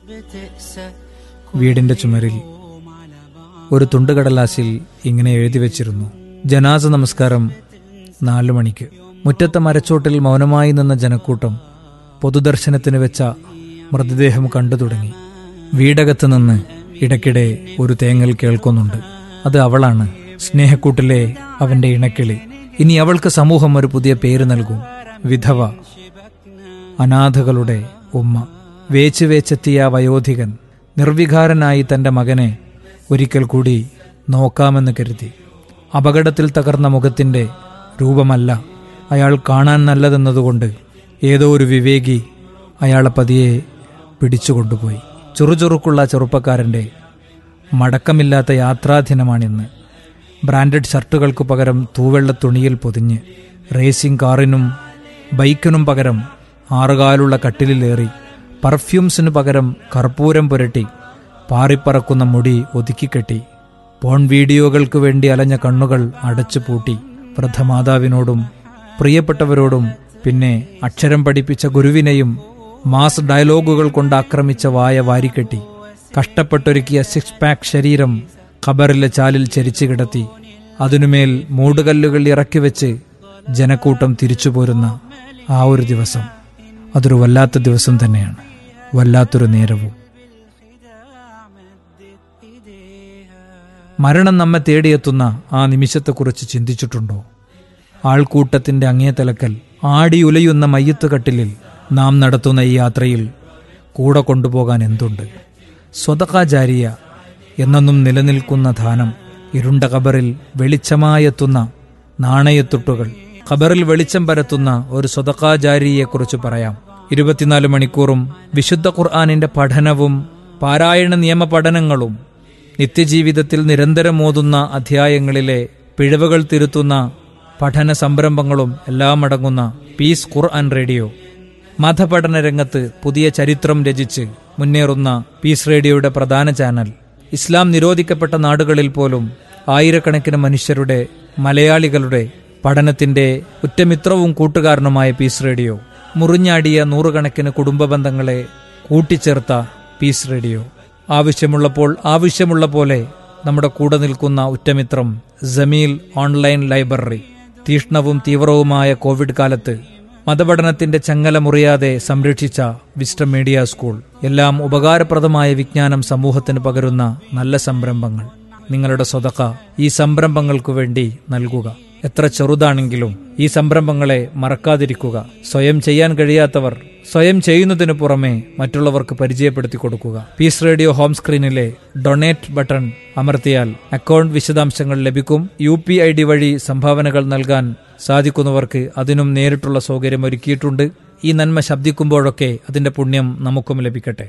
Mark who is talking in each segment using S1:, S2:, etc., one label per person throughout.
S1: വീടിന്റെ ചുമരിൽ ഒരു തുണ്ടുകടലാസിൽ ഇങ്ങനെ എഴുതി വച്ചിരുന്നു ജനാസ നമസ്കാരം നാലു മണിക്ക് മുറ്റത്തെ മരച്ചോട്ടിൽ മൗനമായി നിന്ന ജനക്കൂട്ടം പൊതുദർശനത്തിന് വെച്ച മൃതദേഹം കണ്ടു തുടങ്ങി വീടകത്ത് നിന്ന് ഇടയ്ക്കിടെ ഒരു തേങ്ങൽ കേൾക്കുന്നുണ്ട് അത് അവളാണ് സ്നേഹക്കൂട്ടിലെ അവന്റെ ഇണക്കിളി ഇനി അവൾക്ക് സമൂഹം ഒരു പുതിയ പേര് നൽകും വിധവ അനാഥകളുടെ ഉമ്മ വേച്ച് വേച്ചെത്തിയ ആ വയോധികൻ നിർവികാരനായി തന്റെ മകനെ ഒരിക്കൽ കൂടി നോക്കാമെന്ന് കരുതി അപകടത്തിൽ തകർന്ന മുഖത്തിന്റെ രൂപമല്ല അയാൾ കാണാൻ നല്ലതെന്നതുകൊണ്ട് ഏതോ ഒരു വിവേകി അയാളെ പതിയെ പിടിച്ചുകൊണ്ടുപോയി ചുറുചുറുക്കുള്ള ചെറുപ്പക്കാരന്റെ മടക്കമില്ലാത്ത യാത്രാദിനമാണിന്ന് ബ്രാൻഡഡ് ഷർട്ടുകൾക്ക് പകരം തൂവെള്ള തുണിയിൽ പൊതിഞ്ഞ് റേസിംഗ് കാറിനും ബൈക്കിനും പകരം ആറുകാലുള്ള കട്ടിലിലേറി പർഫ്യൂംസിനു പകരം കർപ്പൂരം പുരട്ടി പാറിപ്പറക്കുന്ന മുടി ഒതുക്കിക്കെട്ടി പോൺ വീഡിയോകൾക്ക് വേണ്ടി അലഞ്ഞ കണ്ണുകൾ അടച്ചു പൂട്ടി വൃദ്ധമാതാവിനോടും പ്രിയപ്പെട്ടവരോടും പിന്നെ അക്ഷരം പഠിപ്പിച്ച ഗുരുവിനെയും മാസ് ഡയലോഗുകൾ കൊണ്ട് ആക്രമിച്ച വായ വാരിക്കെട്ടി കഷ്ടപ്പെട്ടൊരുക്കിയ സിക്സ് പാക്ക് ശരീരം ഖബറിലെ ചാലിൽ ചരിച്ചു കിടത്തി അതിനുമേൽ മൂടുകല്ലുകൾ ഇറക്കി വെച്ച് ജനക്കൂട്ടം തിരിച്ചു പോരുന്ന ആ ഒരു ദിവസം അതൊരു വല്ലാത്ത ദിവസം തന്നെയാണ് വല്ലാത്തൊരു നേരവും മരണം നമ്മെ തേടിയെത്തുന്ന ആ നിമിഷത്തെക്കുറിച്ച് ചിന്തിച്ചിട്ടുണ്ടോ ആൾക്കൂട്ടത്തിന്റെ അങ്ങേ തലക്കൽ ആടിയുലയുന്ന മയ്യത്ത് കട്ടിലിൽ നാം നടത്തുന്ന ഈ യാത്രയിൽ കൂടെ കൊണ്ടുപോകാൻ എന്തുണ്ട് സ്വതകാചാരിയ എന്നെന്നും നിലനിൽക്കുന്ന ധാനം ഇരുണ്ട കബറിൽ വെളിച്ചമായെത്തുന്ന നാണയത്തുട്ടുകൾ ഖബറിൽ വെളിച്ചം പരത്തുന്ന ഒരു സ്വതകാചാരിയെക്കുറിച്ച് പറയാം ഇരുപത്തിനാല് മണിക്കൂറും വിശുദ്ധ ഖുർആാനിന്റെ പഠനവും പാരായണ നിയമ പഠനങ്ങളും നിത്യജീവിതത്തിൽ നിരന്തരം ഓതുന്ന അധ്യായങ്ങളിലെ പിഴവുകൾ തിരുത്തുന്ന പഠന സംരംഭങ്ങളും എല്ലാം അടങ്ങുന്ന പീസ് ഖുർആൻ റേഡിയോ മതപഠന രംഗത്ത് പുതിയ ചരിത്രം രചിച്ച് മുന്നേറുന്ന പീസ് റേഡിയോയുടെ പ്രധാന ചാനൽ ഇസ്ലാം നിരോധിക്കപ്പെട്ട നാടുകളിൽ പോലും ആയിരക്കണക്കിന് മനുഷ്യരുടെ മലയാളികളുടെ പഠനത്തിന്റെ ഉറ്റമിത്രവും കൂട്ടുകാരനുമായ പീസ് റേഡിയോ മുറിഞ്ഞാടിയ നൂറുകണക്കിന് കുടുംബ ബന്ധങ്ങളെ കൂട്ടിച്ചേർത്ത പീസ് റേഡിയോ ആവശ്യമുള്ളപ്പോൾ ആവശ്യമുള്ള പോലെ നമ്മുടെ കൂടെ നിൽക്കുന്ന ഉറ്റമിത്രം ജമീൽ ഓൺലൈൻ ലൈബ്രറി തീഷ്ണവും തീവ്രവുമായ കോവിഡ് കാലത്ത് മതപഠനത്തിന്റെ ചങ്ങല മുറിയാതെ സംരക്ഷിച്ച വിസ്റ്റം മീഡിയ സ്കൂൾ എല്ലാം ഉപകാരപ്രദമായ വിജ്ഞാനം സമൂഹത്തിന് പകരുന്ന നല്ല സംരംഭങ്ങൾ നിങ്ങളുടെ സ്വതക്ക ഈ സംരംഭങ്ങൾക്കു വേണ്ടി നൽകുക എത്ര ചെറുതാണെങ്കിലും ഈ സംരംഭങ്ങളെ മറക്കാതിരിക്കുക സ്വയം ചെയ്യാൻ കഴിയാത്തവർ സ്വയം ചെയ്യുന്നതിനു പുറമെ മറ്റുള്ളവർക്ക് പരിചയപ്പെടുത്തി കൊടുക്കുക പീസ് റേഡിയോ ഹോം സ്ക്രീനിലെ ഡൊണേറ്റ് ബട്ടൺ അമർത്തിയാൽ അക്കൗണ്ട് വിശദാംശങ്ങൾ ലഭിക്കും യു പി ഐ ഡി വഴി സംഭാവനകൾ നൽകാൻ സാധിക്കുന്നവർക്ക് അതിനും നേരിട്ടുള്ള സൗകര്യം ഒരുക്കിയിട്ടുണ്ട് ഈ നന്മ ശബ്ദിക്കുമ്പോഴൊക്കെ അതിന്റെ പുണ്യം നമുക്കും ലഭിക്കട്ടെ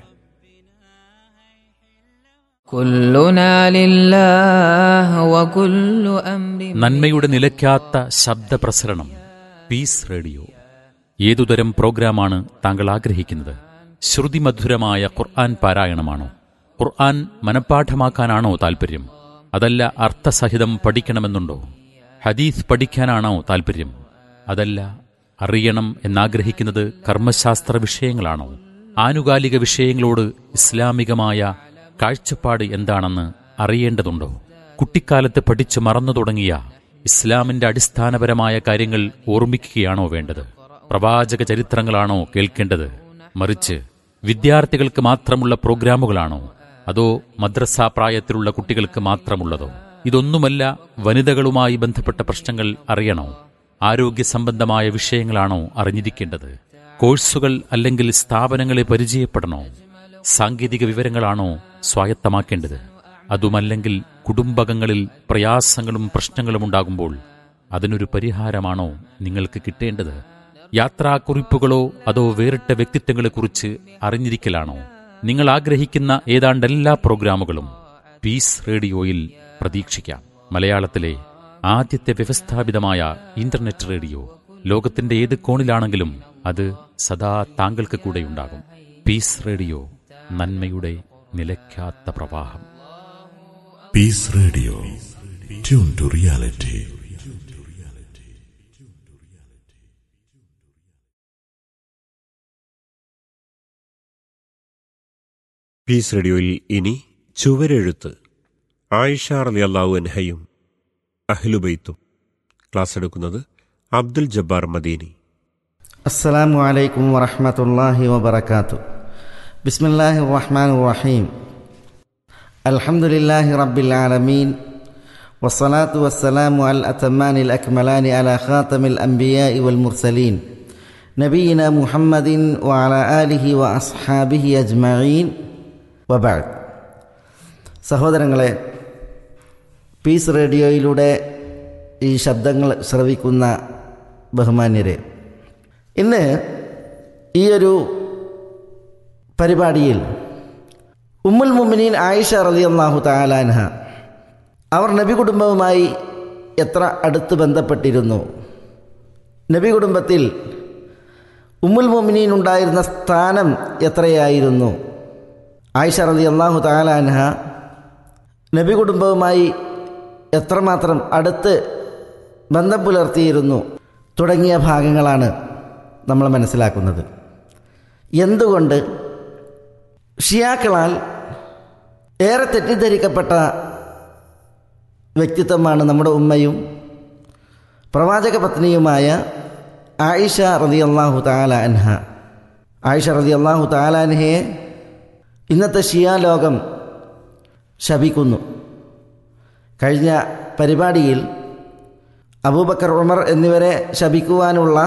S2: كلنا لله وكل أمر
S3: നന്മയുടെ നിലയ്ക്കാത്ത ശബ്ദപ്രസരണം പീസ് റേഡിയോ ഏതുതരം പ്രോഗ്രാമാണ് താങ്കൾ ആഗ്രഹിക്കുന്നത് ശ്രുതിമധുരമായ ഖുർആൻ പാരായണമാണോ ഖുർആൻ മനഃപ്പാഠമാക്കാനാണോ താൽപ്പര്യം അതല്ല അർത്ഥസഹിതം പഠിക്കണമെന്നുണ്ടോ ഹദീസ് പഠിക്കാനാണോ താൽപ്പര്യം അതല്ല അറിയണം എന്നാഗ്രഹിക്കുന്നത് കർമ്മശാസ്ത്ര വിഷയങ്ങളാണോ ആനുകാലിക വിഷയങ്ങളോട് ഇസ്ലാമികമായ കാഴ്ചപ്പാട് എന്താണെന്ന് അറിയേണ്ടതുണ്ടോ കുട്ടിക്കാലത്ത് പഠിച്ചു മറന്നു തുടങ്ങിയ ഇസ്ലാമിന്റെ അടിസ്ഥാനപരമായ കാര്യങ്ങൾ ഓർമ്മിക്കുകയാണോ വേണ്ടത് പ്രവാചക ചരിത്രങ്ങളാണോ കേൾക്കേണ്ടത് മറിച്ച് വിദ്യാർത്ഥികൾക്ക് മാത്രമുള്ള പ്രോഗ്രാമുകളാണോ അതോ മദ്രസ പ്രായത്തിലുള്ള കുട്ടികൾക്ക് മാത്രമുള്ളതോ ഇതൊന്നുമല്ല വനിതകളുമായി ബന്ധപ്പെട്ട പ്രശ്നങ്ങൾ അറിയണോ ആരോഗ്യ സംബന്ധമായ വിഷയങ്ങളാണോ അറിഞ്ഞിരിക്കേണ്ടത് കോഴ്സുകൾ അല്ലെങ്കിൽ സ്ഥാപനങ്ങളെ പരിചയപ്പെടണോ സാങ്കേതിക വിവരങ്ങളാണോ സ്വായത്തമാക്കേണ്ടത് അതുമല്ലെങ്കിൽ കുടുംബകങ്ങളിൽ പ്രയാസങ്ങളും പ്രശ്നങ്ങളും ഉണ്ടാകുമ്പോൾ അതിനൊരു പരിഹാരമാണോ നിങ്ങൾക്ക് കിട്ടേണ്ടത് യാത്രാക്കുറിപ്പുകളോ അതോ വേറിട്ട വ്യക്തിത്വങ്ങളെക്കുറിച്ച് അറിഞ്ഞിരിക്കലാണോ നിങ്ങൾ ആഗ്രഹിക്കുന്ന ഏതാണ്ട് എല്ലാ പ്രോഗ്രാമുകളും പീസ് റേഡിയോയിൽ പ്രതീക്ഷിക്കാം മലയാളത്തിലെ ആദ്യത്തെ വ്യവസ്ഥാപിതമായ ഇന്റർനെറ്റ് റേഡിയോ ലോകത്തിന്റെ ഏത് കോണിലാണെങ്കിലും അത് സദാ താങ്കൾക്ക് കൂടെയുണ്ടാകും പീസ് റേഡിയോ നന്മയുടെ നിലയ്ക്കാത്ത പ്രവാഹം
S4: Peace Radio. Tune to reality.
S5: Peace റേഡിയോയിൽ ഇനി ചുവരെഴുത്ത് ആയിഷ റലി അള്ളാഹു അൻഹയും അഹ്ലുബൈത്തും ക്ലാസ് എടുക്കുന്നത് അബ്ദുൽ ജബ്ബാർ മദീനി
S6: السلام عليكم ورحمة الله وبركاته بسم الله الرحمن الرحيم الحمد لله رب العالمين والصلاة والسلام على الأتمان الأكملان على خاتم الأنبياء والمرسلين نبينا محمد وعلى آله وأصحابه أجمعين وبعد സഹോദരങ്ങളെ പീസ് റേഡിയോയിലൂടെ ഈ ശബ്ദങ്ങൾ ശ്രവിക്കുന്ന ബഹുമാന്യരെ ഇന്ന് ഈ ഒരു പരിപാടിയിൽ ഉമ്മുൽ മുമിനീൻ ആയിഷ റലി അള്ളാഹു താലാൻഹ അവർ നബി കുടുംബവുമായി എത്ര അടുത്ത് ബന്ധപ്പെട്ടിരുന്നു നബി കുടുംബത്തിൽ ഉമ്മുൽ മുമിനീൻ ഉണ്ടായിരുന്ന സ്ഥാനം എത്രയായിരുന്നു ആയിഷ റലി അള്ളാഹു താലാൻഹ നബി കുടുംബവുമായി എത്രമാത്രം അടുത്ത് ബന്ധം പുലർത്തിയിരുന്നു തുടങ്ങിയ ഭാഗങ്ങളാണ് നമ്മൾ മനസ്സിലാക്കുന്നത് എന്തുകൊണ്ട് ഷിയാക്കളാൽ ഏറെ തെറ്റിദ്ധരിക്കപ്പെട്ട വ്യക്തിത്വമാണ് നമ്മുടെ ഉമ്മയും പ്രവാചക പത്നിയുമായ ആയിഷ റതി അള്ളാഹു താല അൻഹ ആയിഷ റതി അള്ളാഹു താലാൻഹയെ ഇന്നത്തെ ഷിയാ ലോകം ശപിക്കുന്നു കഴിഞ്ഞ പരിപാടിയിൽ അബൂബക്കർ ഉമർ എന്നിവരെ ശപിക്കുവാനുള്ള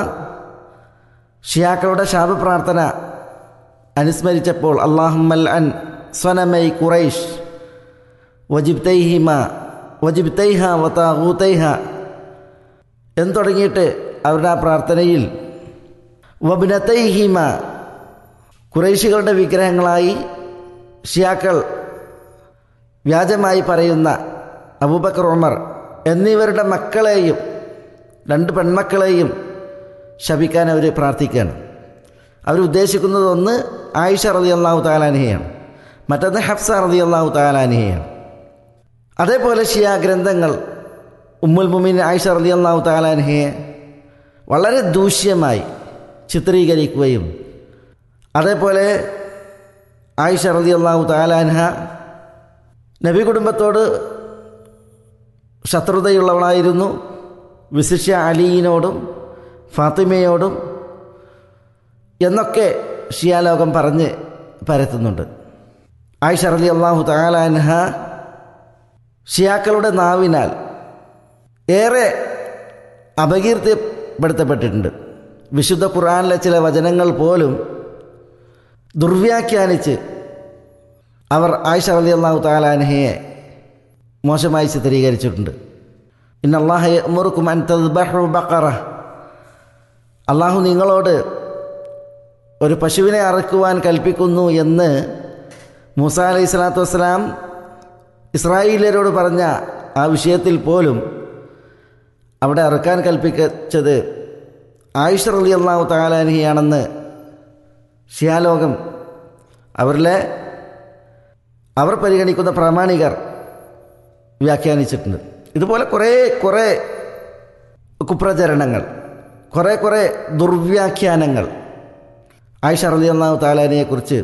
S6: ഷിയാക്കളുടെ ശാപപ്രാർത്ഥന അനുസ്മരിച്ചപ്പോൾ അള്ളാഹുമൽ അൻ സ്വനമൈ ഖുറൈഷ് വജിബ്തൈഹിമ വജിബ്തൈഹ വതാഹൂത്തൈഹ എന്ന് തുടങ്ങിയിട്ട് അവരുടെ ആ പ്രാർത്ഥനയിൽ വബിനത്തൈഹിമ കുറേശികളുടെ വിഗ്രഹങ്ങളായി ഷിയാക്കൾ വ്യാജമായി പറയുന്ന അബൂബക്കർ ഉമർ എന്നിവരുടെ മക്കളെയും രണ്ട് പെൺമക്കളെയും ശപിക്കാൻ അവർ പ്രാർത്ഥിക്കുകയാണ് അവർ ഉദ്ദേശിക്കുന്നത് ഒന്ന് ആയിഷ റതി അള്ളാഹു താലാനിഹയാണ് മറ്റൊന്ന് ഹഫ്സ റതി അള്ളാഹു താലാനിഹയാണ് അതേപോലെ ഷിയ ഗ്രന്ഥങ്ങൾ ഉമ്മുൽ മുമീൻ ആയിഷ റതി അള്ളാഹു താലാനിഹയെ വളരെ ദൂഷ്യമായി ചിത്രീകരിക്കുകയും അതേപോലെ ആയിഷ റതി അള്ളാഹു താലാൻഹ നബി കുടുംബത്തോട് ശത്രുതയുള്ളവളായിരുന്നു വിശിഷ്യ അലീനോടും ഫാത്തിമയോടും എന്നൊക്കെ ഷിയാലോകം പറഞ്ഞ് പരത്തുന്നുണ്ട് ആയിഷ റലി അള്ളാഹു താലാൻഹ ഷിയാക്കളുടെ നാവിനാൽ ഏറെ അപകീർത്തിപ്പെടുത്തപ്പെട്ടിട്ടുണ്ട് വിശുദ്ധ ഖുറാനിലെ ചില വചനങ്ങൾ പോലും ദുർവ്യാഖ്യാനിച്ച് അവർ ആയിഷ റലി അള്ളാഹു താലാൻഹയെ മോശമായി ചിത്രീകരിച്ചിട്ടുണ്ട് ഇന്നല്ലാഹുറുക്കും അൻ തദ്ബഹു ബക്കറ അള്ളാഹു നിങ്ങളോട് ഒരു പശുവിനെ അറക്കുവാൻ കൽപ്പിക്കുന്നു എന്ന് മൂസ അലൈഹി സ്വലാത്തു വസ്സലാം ഇസ്രായേലിയരോട് പറഞ്ഞ ആ വിഷയത്തിൽ പോലും അവിടെ അറുക്കാൻ കൽപ്പിച്ചത് ആയിഷ റലി അള്ളാഹു താലാനിയാണെന്ന് ഷിയാലോകം അവരിലെ അവർ പരിഗണിക്കുന്ന പ്രാമാണികർ വ്യാഖ്യാനിച്ചിട്ടുണ്ട് ഇതുപോലെ കുറേ കുറേ കുപ്രചരണങ്ങൾ കുറേ കുറേ ദുർവ്യാഖ്യാനങ്ങൾ ആയിഷ റലി അള്ളാഹു താലാനിയെക്കുറിച്ച്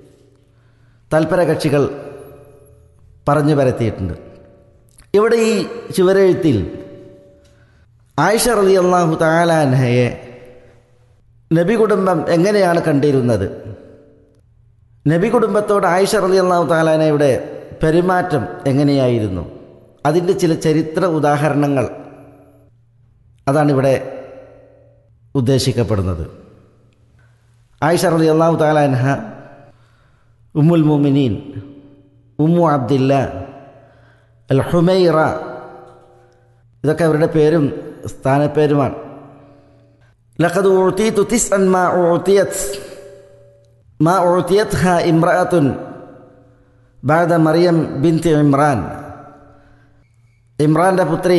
S6: തൽപര കക്ഷികൾ പറഞ്ഞു പരത്തിയിട്ടുണ്ട് ഇവിടെ ഈ ചുവരെഴുത്തിൽ ആയിഷ റലി അള്ളാഹു താലാൻഹയെ നബി കുടുംബം എങ്ങനെയാണ് കണ്ടിരുന്നത് നബി കുടുംബത്തോട് ആയിഷ റലി അള്ളാഹു താലാനയുടെ പെരുമാറ്റം എങ്ങനെയായിരുന്നു അതിൻ്റെ ചില ചരിത്ര ഉദാഹരണങ്ങൾ അതാണ് ഇവിടെ ഉദ്ദേശിക്കപ്പെടുന്നത് ആയിഷ റലി അള്ളാഹു താലാൻഹ ഉമ്മുൽ മുമിനീൻ ഉമ്മു അബ്ദില്ല അൽ ഹുമൈറ ഇതൊക്കെ അവരുടെ പേരും സ്ഥാനപ്പേരുമാണ് لقد أعطيت تسعا ما أعطيت ما أعطيتها امرأة بعد مريم بنت عمران ഇമ്രാൻ്റെ പുത്രി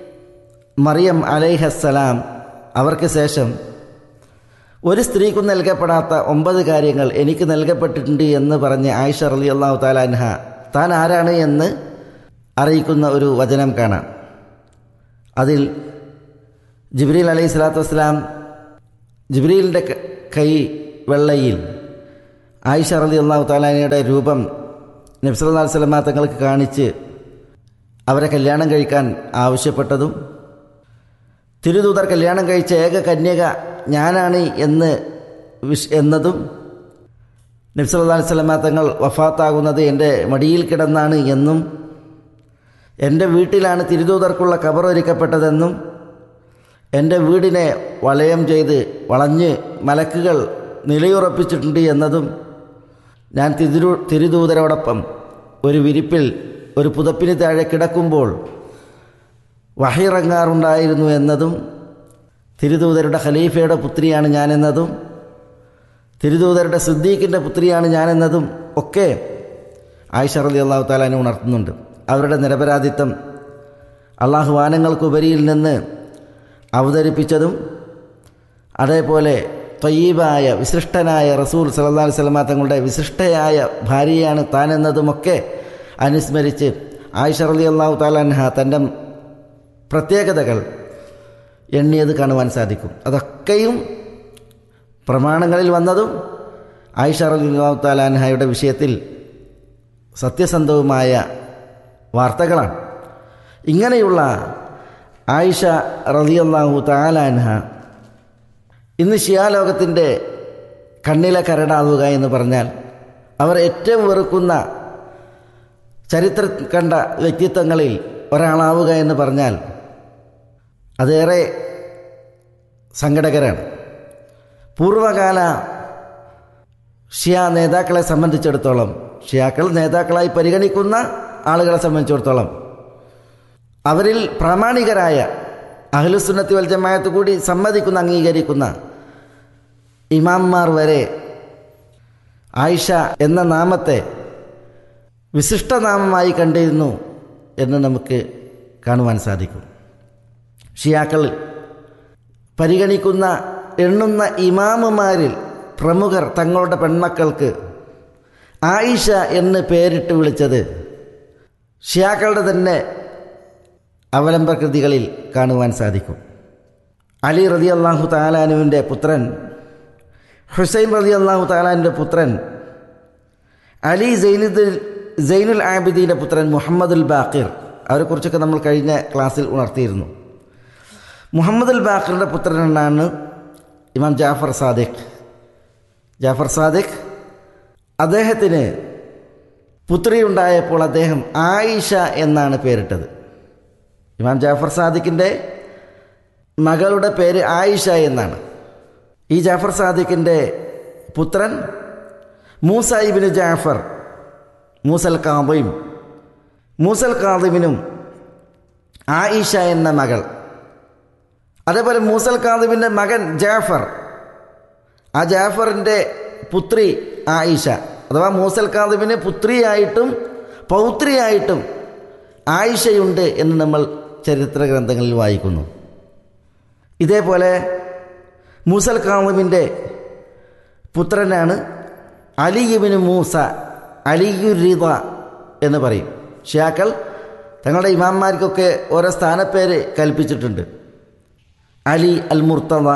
S6: മറിയം അലൈഹസ്സലാം അവർക്ക് ശേഷം ഒരു സ്ത്രീക്കും നൽകപ്പെടാത്ത ഒമ്പത് കാര്യങ്ങൾ എനിക്ക് നൽകപ്പെട്ടിട്ടുണ്ട് എന്ന് പറഞ്ഞ് ആയിഷ റലി അള്ളാഹു താലാൻഹ താൻ ആരാണ് എന്ന് അറിയിക്കുന്ന ഒരു വചനം കാണാം അതിൽ ജിബ്രീൽ അലൈഹി സ്വലാത്തു വസ്സലാം ജിബ്രീലിൻ്റെ കൈ വെള്ളയിൽ ആയിഷ റലി അള്ളാഹു താലാനയുടെ രൂപം നബ്സല്ലാ സ്വലമ തങ്ങൾക്ക് കാണിച്ച് അവരെ കല്യാണം കഴിക്കാൻ ആവശ്യപ്പെട്ടതും തിരുദൂതർ കല്യാണം കഴിച്ച ഏക കന്യക ഞാനാണ് എന്ന് വിഷ് എന്നതും നബ്സല്ലാ സ്വലമ തങ്ങൾ വഫാത്താകുന്നത് എൻ്റെ മടിയിൽ കിടന്നാണ് എന്നും എൻ്റെ വീട്ടിലാണ് തിരുദൂതർക്കുള്ള കബർ ഒരുക്കപ്പെട്ടതെന്നും എൻ്റെ വീടിനെ വളയം ചെയ്ത് വളഞ്ഞ് മലക്കുകൾ നിലയുറപ്പിച്ചിട്ടുണ്ട് എന്നതും ഞാൻ തിരു തിരുദൂതരോടൊപ്പം ഒരു വിരിപ്പിൽ ഒരു പുതപ്പിന് താഴെ കിടക്കുമ്പോൾ വഹിറങ്ങാറുണ്ടായിരുന്നു എന്നതും തിരുദൂതരുടെ ഖലീഫയുടെ പുത്രിയാണ് ഞാനെന്നതും തിരുദൂതരുടെ സിദ്ദീഖിൻ്റെ പുത്രിയാണ് ഞാനെന്നതും ഒക്കെ ആയിഷ റലി അള്ളാഹു താലാനെ ഉണർത്തുന്നുണ്ട് അവരുടെ നിരപരാധിത്വം അള്ളാഹു വാനങ്ങൾക്കുപരിയിൽ നിന്ന് അവതരിപ്പിച്ചതും അതേപോലെ തൊയ്യീബായ വിശിഷ്ടനായ റസൂൽ സലല്ലാ സ്വലമ തങ്ങളുടെ വിശിഷ്ടയായ ഭാര്യയാണ് താനെന്നതുമൊക്കെ അനുസ്മരിച്ച് ആയിഷ റലി അള്ളാഹു താലാൻഹ തൻ്റെ പ്രത്യേകതകൾ എണ്ണിയത് കാണുവാൻ സാധിക്കും അതൊക്കെയും പ്രമാണങ്ങളിൽ വന്നതും ആയിഷ റലി അള്ളാഹു താലാൻഹയുടെ വിഷയത്തിൽ സത്യസന്ധവുമായ വാർത്തകളാണ് ഇങ്ങനെയുള്ള ആയിഷ റലിയല്ലാഹു താലാൻഹ ഇന്ന് ഷിയാലോകത്തിൻ്റെ കണ്ണിലെ കരടാവുക എന്ന് പറഞ്ഞാൽ അവർ ഏറ്റവും വെറുക്കുന്ന ചരിത്ര കണ്ട വ്യക്തിത്വങ്ങളിൽ ഒരാളാവുക എന്ന് പറഞ്ഞാൽ അതേറെ സങ്കടകരാണ് പൂർവകാല ഷിയ നേതാക്കളെ സംബന്ധിച്ചിടത്തോളം ഷിയാക്കൾ നേതാക്കളായി പരിഗണിക്കുന്ന ആളുകളെ സംബന്ധിച്ചിടത്തോളം അവരിൽ പ്രാമാണികരായ അഹ്ലുസുന്നത്തി വൽ ജമായത്ത് കൂടി സമ്മതിക്കുന്ന അംഗീകരിക്കുന്ന ഇമാംമാർ വരെ ആയിഷ എന്ന നാമത്തെ വിശിഷ്ടനാമമായി കണ്ടിരുന്നു എന്ന് നമുക്ക് കാണുവാൻ സാധിക്കും ഷിയാക്കൾ പരിഗണിക്കുന്ന എണ്ണുന്ന ഇമാമുമാരിൽ പ്രമുഖർ തങ്ങളുടെ പെൺമക്കൾക്ക് ആയിഷ എന്ന് പേരിട്ട് വിളിച്ചത് ഷിയാക്കളുടെ തന്നെ അവലംബ കൃതികളിൽ കാണുവാൻ സാധിക്കും അലി റതി അള്ളാഹു താലാനുവിൻ്റെ പുത്രൻ ഹുസൈൻ റതി അള്ളാഹു താലാനുവിൻ്റെ പുത്രൻ അലി സൈനുദ്ദീൻ സൈനുൽ ആബിദീൻ്റെ പുത്രൻ മുഹമ്മദുൽ ബാക്കിർ അവരെക്കുറിച്ചൊക്കെ നമ്മൾ കഴിഞ്ഞ ക്ലാസ്സിൽ ഉണർത്തിയിരുന്നു മുഹമ്മദുൽ ബാക്കിറിൻ്റെ പുത്രനാണ് ഇമാം ജാഫർ സാദിഖ് ജാഫർ സാദിഖ് അദ്ദേഹത്തിന് പുത്രിയുണ്ടായപ്പോൾ അദ്ദേഹം ആയിഷ എന്നാണ് പേരിട്ടത് ഇമാം ജാഫർ സാദിഖിൻ്റെ മകളുടെ പേര് ആയിഷ എന്നാണ് ഈ ജാഫർ സാദിഖിൻ്റെ പുത്രൻ മൂസായിബിന് ജാഫർ മൂസൽ കാദിം മൂസൽ കാദിമിനും ആയിഷ എന്ന മകൾ അതേപോലെ മൂസൽ കാദിമിൻ്റെ മകൻ ജാഫർ ആ ജാഫറിൻ്റെ പുത്രി ആയിഷ അഥവാ മൂസൽ കാദിമിന് പുത്രിയായിട്ടും പൗത്രിയായിട്ടും ആയിഷയുണ്ട് എന്ന് നമ്മൾ ചരിത്ര ഗ്രന്ഥങ്ങളിൽ വായിക്കുന്നു ഇതേപോലെ മൂസൽ കാദിമിൻ്റെ പുത്രനാണ് അലിയുബിന് മൂസ അലിയുരിത എന്ന് പറയും ഷിയാക്കൾ തങ്ങളുടെ ഇമാന്മാർക്കൊക്കെ ഓരോ സ്ഥാനപ്പേര് കൽപ്പിച്ചിട്ടുണ്ട് Ali al Murtaza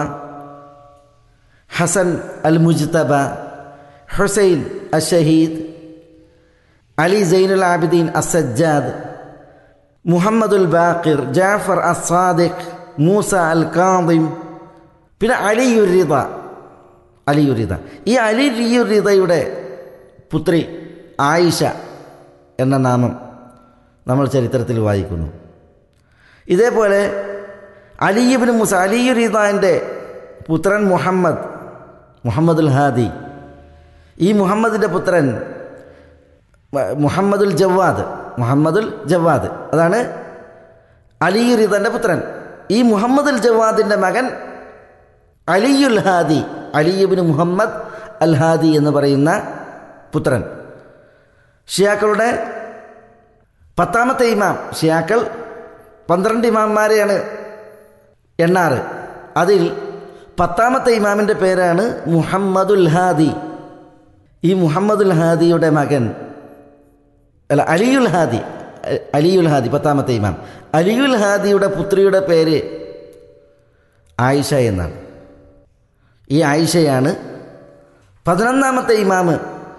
S6: Hasan al Mujtaba Husain al Shahid Ali Zainul Abidin As Sajjad Muhammadul Baqir Jafar As Sadiq Musa al Kazim പിന്നെ അലിയുരിത അലിയുരിത ഈ അലിയുരിതയുടെ പുത്രി ആയിഷ എന്ന നാമം നമ്മൾ ചരിത്രത്തിൽ വായിക്കുന്നു ഇതേപോലെ അലിയുബിന് മുസ അലിയുരിതാൻ്റെ പുത്രൻ മുഹമ്മദ് മുഹമ്മദുൽ ഹാദി ഈ മുഹമ്മദിൻ്റെ പുത്രൻ മുഹമ്മദുൽ ജവാദ് മുഹമ്മദുൽ ജവാദ് അതാണ് അലിയുരിതൻ്റെ പുത്രൻ ഈ മുഹമ്മദുൽ ജവാദിൻ്റെ മകൻ അലിയുൽ ഹാദി അലിയുബിന് മുഹമ്മദ് അൽ ഹാദി എന്ന് പറയുന്ന പുത്രൻ ഷിയാക്കളുടെ പത്താമത്തെ ഇമാം ഷിയാക്കൾ പന്ത്രണ്ട് ഇമാംമാരെയാണ് എണ്ണാറ് അതിൽ പത്താമത്തെ ഇമാമിൻ്റെ പേരാണ് മുഹമ്മദുൽ ഹാദി ഈ മുഹമ്മദുൽ ഹാദിയുടെ മകൻ അല്ല അലിയുൽ ഹാദി അലിയുൽ ഹാദി പത്താമത്തെ ഇമാം അലിയുൽ ഹാദിയുടെ പുത്രിയുടെ പേര് ആയിഷ എന്നാണ് ഈ ആയിഷയാണ് പതിനൊന്നാമത്തെ ഇമാമ്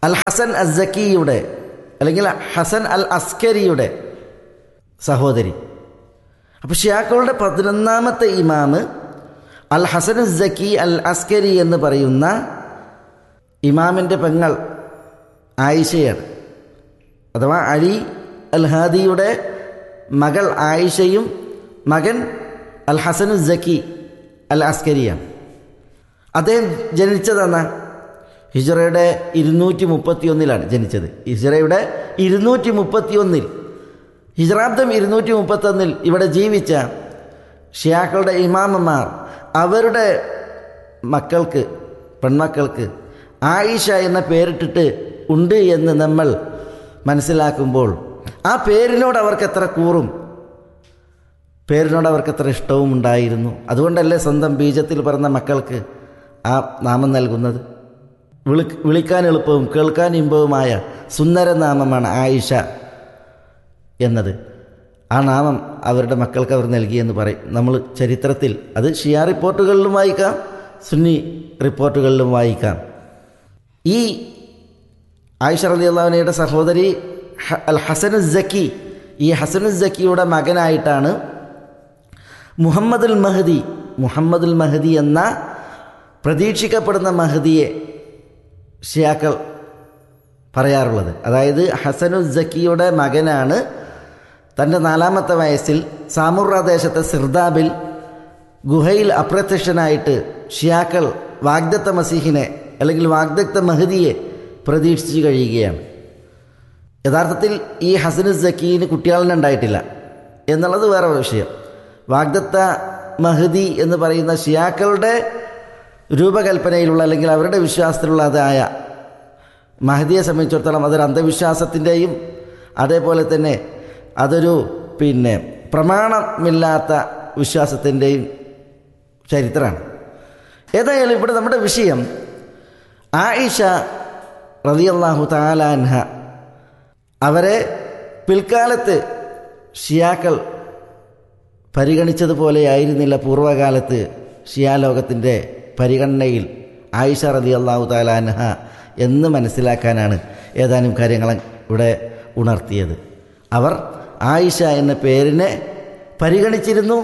S6: അൽ ഹസൻ അസക്കിയുടെ അല്ലെങ്കിൽ ഹസൻ അൽ അസ്കരിയുടെ സഹോദരി അപ്പോൾ ഷിയാക്കളുടെ പതിനൊന്നാമത്തെ ഇമാമ് അൽ ഹസൻ സക്കി അൽ അസ്കരി എന്ന് പറയുന്ന ഇമാമിൻ്റെ പെങ്ങൾ ആയിഷയാണ് അഥവാ അലി അൽ ഹാദിയുടെ മകൾ ആയിഷയും മകൻ അൽ ഹസനു സക്കി അൽ അസ്കരിയാണ് അദ്ദേഹം ജനിച്ചതെന്ന ഹിജറയുടെ ഇരുന്നൂറ്റി മുപ്പത്തി ഒന്നിലാണ് ജനിച്ചത് ഹിജറയുടെ ഇരുന്നൂറ്റി മുപ്പത്തി ഒന്നിൽ ഹിജറാബ്ദം ഇരുന്നൂറ്റി മുപ്പത്തൊന്നിൽ ഇവിടെ ജീവിച്ച ഷിയാക്കളുടെ ഇമാമന്മാർ അവരുടെ മക്കൾക്ക് പെൺമക്കൾക്ക് ആയിഷ എന്ന പേരിട്ടിട്ട് ഉണ്ട് എന്ന് നമ്മൾ മനസ്സിലാക്കുമ്പോൾ ആ പേരിനോട് അവർക്ക് എത്ര കൂറും പേരിനോട് അവർക്ക് എത്ര ഇഷ്ടവും ഉണ്ടായിരുന്നു അതുകൊണ്ടല്ലേ സ്വന്തം ബീജത്തിൽ പറഞ്ഞ മക്കൾക്ക് ആ നാമം നൽകുന്നത് വിളി വിളിക്കാൻ എളുപ്പവും കേൾക്കാൻ ഇമ്പവുമായ സുന്ദരനാമമാണ് ആയിഷ എന്നത് ആ നാമം അവരുടെ മക്കൾക്ക് അവർ നൽകിയെന്ന് പറയും നമ്മൾ ചരിത്രത്തിൽ അത് ഷിയ റിപ്പോർട്ടുകളിലും വായിക്കാം സുന്നി റിപ്പോർട്ടുകളിലും വായിക്കാം ഈ ആയിഷ റലി അള്ളാഹുനയുടെ സഹോദരി ഹ- അൽ ഹസനു സക്കി ഈ ഹസനു സക്കിയുടെ മകനായിട്ടാണ് മുഹമ്മദുൽ മഹദി മുഹമ്മദുൽ മഹദി എന്ന പ്രതീക്ഷിക്കപ്പെടുന്ന മഹദിയെ ഷിയാക്കൾ പറയാറുള്ളത് അതായത് ഹസനു സക്കിയുടെ മകനാണ് തൻ്റെ നാലാമത്തെ വയസ്സിൽ സാമുറ ദേശത്തെ സിർദാബിൽ ഗുഹയിൽ അപ്രത്യക്ഷനായിട്ട് ഷിയാക്കൾ വാഗ്ദത്ത മസീഹിനെ അല്ലെങ്കിൽ വാഗ്ദത്ത മഹദിയെ പ്രതീക്ഷിച്ച് കഴിയുകയാണ് യഥാർത്ഥത്തിൽ ഈ ഹസനു സക്കീന് കുട്ടികളിനെ ഉണ്ടായിട്ടില്ല എന്നുള്ളത് വേറെ ഒരു വിഷയം വാഗ്ദത്ത മഹദി എന്ന് പറയുന്ന ഷിയാക്കളുടെ രൂപകൽപ്പനയിലുള്ള അല്ലെങ്കിൽ അവരുടെ വിശ്വാസത്തിലുള്ളതായ മഹദിയെ സംബന്ധിച്ചിടത്തോളം അതൊരു അന്ധവിശ്വാസത്തിൻ്റെയും അതേപോലെ തന്നെ അതൊരു പിന്നെ പ്രമാണമില്ലാത്ത വിശ്വാസത്തിൻ്റെയും ചരിത്രമാണ് ഏതായാലും ഇവിടെ നമ്മുടെ വിഷയം ആയിഷ റളിയല്ലാഹു താലാൻഹ അവരെ പിൽക്കാലത്ത് ഷിയാക്കൾ പരിഗണിച്ചതുപോലെയായിരുന്നില്ല പൂർവ്വകാലത്ത് ഷിയാലോകത്തിൻ്റെ പരിഗണനയിൽ ആയിഷ റതി അള്ളാഹു താലാൻഹ എന്ന് മനസ്സിലാക്കാനാണ് ഏതാനും കാര്യങ്ങൾ ഇവിടെ ഉണർത്തിയത് അവർ ആയിഷ എന്ന പേരിനെ പരിഗണിച്ചിരുന്നു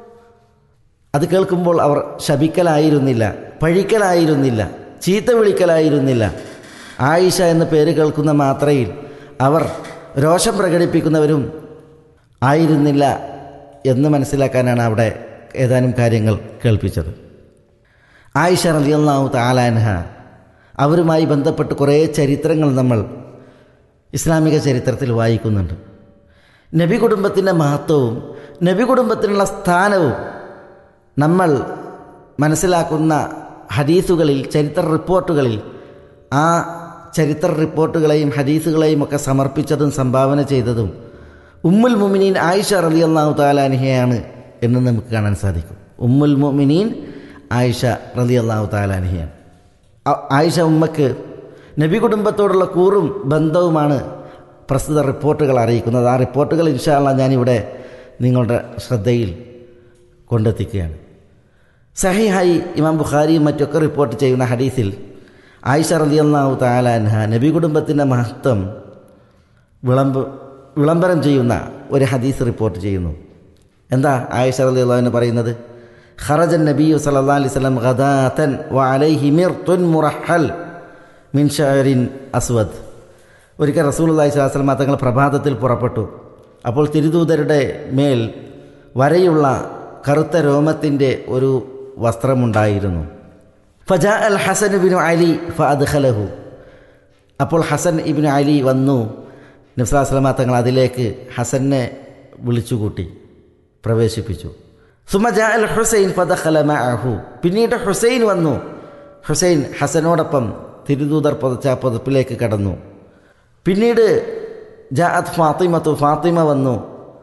S6: അത് കേൾക്കുമ്പോൾ അവർ ശപിക്കലായിരുന്നില്ല പഴിക്കലായിരുന്നില്ല ചീത്ത വിളിക്കലായിരുന്നില്ല ആയിഷ എന്ന പേര് കേൾക്കുന്ന മാത്രയിൽ അവർ രോഷം പ്രകടിപ്പിക്കുന്നവരും ആയിരുന്നില്ല എന്ന് മനസ്സിലാക്കാനാണ് അവിടെ ഏതാനും കാര്യങ്ങൾ കേൾപ്പിച്ചത് ആയിഷ റളിയല്ലാഹു താലാൻഹ അവരുമായി ബന്ധപ്പെട്ട് കുറേ ചരിത്രങ്ങൾ നമ്മൾ ഇസ്ലാമിക ചരിത്രത്തിൽ വായിക്കുന്നുണ്ട് നബി കുടുംബത്തിൻ്റെ മഹത്വവും നബി കുടുംബത്തിനുള്ള സ്ഥാനവും നമ്മൾ മനസ്സിലാക്കുന്ന ഹദീസുകളിൽ ചരിത്ര റിപ്പോർട്ടുകളിൽ ആ ചരിത്ര റിപ്പോർട്ടുകളെയും ഹദീസുകളെയും ഒക്കെ സമർപ്പിച്ചതും സംഭാവന ചെയ്തതും ഉമ്മുൽ മുമിനീൻ ആയിഷ റലി അള്ളാഹു താലാനിഹയാണ് എന്ന് നമുക്ക് കാണാൻ സാധിക്കും ഉമ്മുൽ മുമിനീൻ ആയിഷ റലി അള്ളാഹു താലാനിഹയാണ് ആ- ആയിഷ ഉമ്മക്ക് നബി കുടുംബത്തോടുള്ള കൂറും ബന്ധവുമാണ് പ്രസ്തുത റിപ്പോർട്ടുകൾ അറിയിക്കുന്നത് ആ റിപ്പോർട്ടുകൾ ഇൻഷാല്ല ഞാനിവിടെ നിങ്ങളുടെ ശ്രദ്ധയിൽ കൊണ്ടെത്തിക്കുകയാണ് സഹിഹായി ഇമാം ബുഖാരിയും മറ്റൊക്കെ റിപ്പോർട്ട് ചെയ്യുന്ന ഹദീസിൽ ആയിഷ റളിയല്ലാഹു താലാൻഹ നബി കുടുംബത്തിൻ്റെ മഹത്വം വിളമ്പ് വിളംബരം ചെയ്യുന്ന ഒരു ഹദീസ് റിപ്പോർട്ട് ചെയ്യുന്നു എന്താ ആയിഷ റളിയല്ലാഹു പറയുന്നത് ഖറജൻ നബി സല്ലല്ലാഹു അലൈഹി വസല്ലം ഗദാതൻ വഅലൈഹി മിർത്തുൻ മുറഹൽ മിൻ ഷഅരിൻ അസ്വദ് ഒരിക്കൽ റസൂലുള്ളാഹി സ്വല്ലല്ലാഹു അലൈഹി വസല്ലം തങ്ങൾ പ്രഭാതത്തിൽ പുറപ്പെട്ടു അപ്പോൾ തിരുദൂതരുടെ മേൽ വരയുള്ള കറുത്ത രോമത്തിൻ്റെ ഒരു വസ്ത്രമുണ്ടായിരുന്നു ഫജാ അൽ ഹസൻ ബിനു അലി ഫഅദ്ഖലഹു അപ്പോൾ ഹസൻ ഇബിന് അലി വന്നു നബ്സാസ്ലമ തങ്ങൾ അതിലേക്ക് ഹസനെ വിളിച്ചുകൂട്ടി പ്രവേശിപ്പിച്ചു സുമ ജാ അൽ ഹുസൈൻ ഫദഖല മഅഹു പിന്നീട് ഹുസൈൻ വന്നു ഹുസൈൻ ഹസനോടൊപ്പം തിരുദൂതർ പുതച്ച ആ പുതപ്പിലേക്ക് കടന്നു പിന്നീട് ജാഅത്ത് ഫാത്തിമത്തു ഫാത്തിമ വന്നു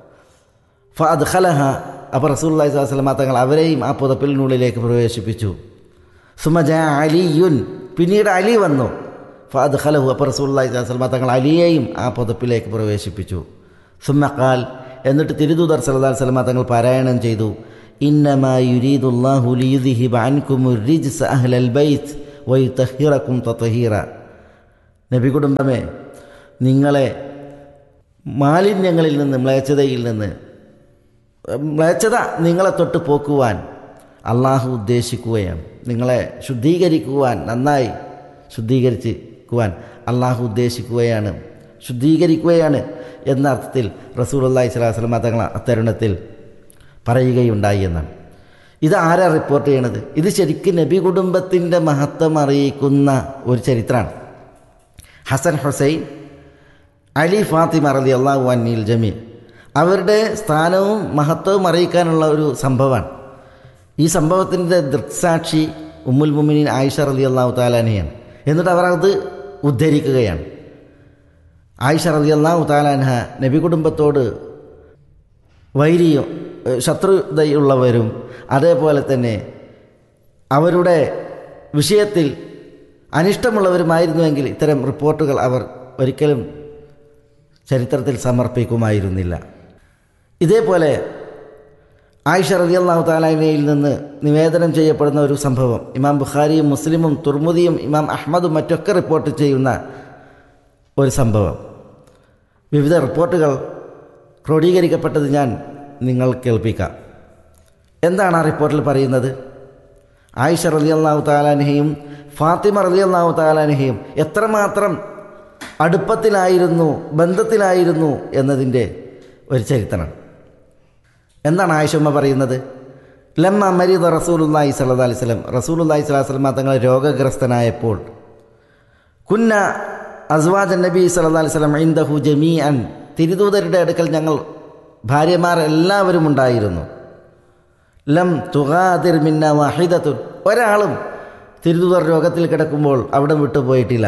S6: ഫഅദ് ഖലഹ അപ്പോൾ റസൂല്ലായി സ്വലമ തങ്ങൾ അവരെയും ആ പുതപ്പിലിനുള്ളിലേക്ക് പ്രവേശിപ്പിച്ചു സുമ ജാ അലിയുൻ പിന്നീട് അലി വന്നു ഫഅദ് ഖലഹു അപ്പോൾ റസൂല്ലായി സ്വലമ തങ്ങൾ അലിയെയും ആ പുതപ്പിലേക്ക് പ്രവേശിപ്പിച്ചു സുമ്മ ഖാൽ എന്നിട്ട് തിരുദൂതർ സല്ലല്ലാഹു അലൈഹി വസല്ലമ തങ്ങൾ പാരായണം ചെയ്തു ഇന്നമാ യുരീദുല്ലാഹു ലിയുദ്ഹിബ അൻകും റിജ്സ അഹ്ലൽ ബൈത്ത് വയുതഹിറക്കും തത്വഹീറ നബി കുടുംബമേ നിങ്ങളെ മാലിന്യങ്ങളിൽ നിന്ന് മ്ലേച്ഛതയിൽ നിന്ന് മ്ലേച്ഛത നിങ്ങളെ തൊട്ട് പോക്കുവാൻ അള്ളാഹു ഉദ്ദേശിക്കുകയാണ് നിങ്ങളെ ശുദ്ധീകരിക്കുവാൻ നന്നായി ശുദ്ധീകരിക്കുവാൻ അള്ളാഹു ഉദ്ദേശിക്കുകയാണ് ശുദ്ധീകരിക്കുകയാണ് എന്ന അർത്ഥത്തിൽ റസൂൽ അള്ളാഹി സ്വലാസ്ലം തങ്ങൾ അത്തരുണത്തിൽ പറയുകയുണ്ടായി എന്നാണ് ഇത് ആരാ റിപ്പോർട്ട് ചെയ്യണത് ഇത് ശരിക്കും നബി കുടുംബത്തിൻ്റെ മഹത്വം അറിയിക്കുന്ന ഒരു ചരിത്രമാണ് ഹസൻ ഹുസൈൻ അലി ഫാത്തിമ റലി അള്ളാഹു അന്നിൽ ജമീൽ അവരുടെ സ്ഥാനവും മഹത്വവും അറിയിക്കാനുള്ള ഒരു സംഭവമാണ് ഈ സംഭവത്തിൻ്റെ ദൃക്സാക്ഷി ഉമ്മുൽ മുമിനീൻ ആയിഷ റലി അള്ളാഹു താലാനയാണ് എന്നിട്ട് അവർ അത് ഉദ്ധരിക്കുകയാണ് ആയിഷ റലി അള്ളാഹു താലാൻഹ നബി കുടുംബത്തോട് വൈരിയും ഏഹ് ശത്രുതയുള്ളവരും അതേപോലെ തന്നെ അവരുടെ വിഷയത്തിൽ അനിഷ്ടമുള്ളവരുമായിരുന്നുവെങ്കിൽ ഇത്തരം റിപ്പോർട്ടുകൾ അവർ ഒരിക്കലും ചരിത്രത്തിൽ സമർപ്പിക്കുമായിരുന്നില്ല ഇതേപോലെ ആയിഷ റളിയല്ലാഹു താലാനയിൽ നിന്ന് നിവേദനം ചെയ്യപ്പെടുന്ന ഒരു സംഭവം ഇമാം ബുഖാരിയും മുസ്ലിമും തുർമുദിയും ഇമാം അഹമ്മദും മറ്റൊക്കെ റിപ്പോർട്ട് ചെയ്യുന്ന ഒരു സംഭവം വിവിധ റിപ്പോർട്ടുകൾ ക്രോഡീകരിക്കപ്പെട്ടത് ഞാൻ നിങ്ങൾ കേൾപ്പിക്കാം എന്താണ് ആ റിപ്പോർട്ടിൽ പറയുന്നത് ആയിഷ റളിയല്ലാഹു താലാനഹയും ഫാത്തിമ റളിയല്ലാഹു താലാനഹയും എത്രമാത്രം അടുപ്പത്തിലായിരുന്നു ബന്ധത്തിലായിരുന്നു എന്നതിൻ്റെ ഒരു ചരിത്രമാണ് എന്താണ് ആയിഷമ്മ പറയുന്നത് ലമ്മ മരീദ റസൂലുല്ലാഹി സല്ലല്ലാഹു അലൈഹി വസല്ലം റസൂലുല്ലാഹി സ്വല്ലല്ലാഹു അലൈഹി വസല്ലം തങ്ങൾ രോഗഗ്രസ്തനായപ്പോൾ കുന്ന അസ്വാജ് നബി സല്ലല്ലാഹു അലൈഹി വസല്ലം ഇൻദഹു ജമീഅൻ തിരുദൂതരുടെ അടുക്കൽ ഞങ്ങൾ ഭാര്യമാർ എല്ലാവരും ഉണ്ടായിരുന്നു ലം തുഗാദിർ മിന്ന വാഹിദത്തുൻ ഒരാളും തിരുദൂതർ രോഗത്തിൽ കിടക്കുമ്പോൾ അവിടെ വിട്ടുപോയിട്ടില്ല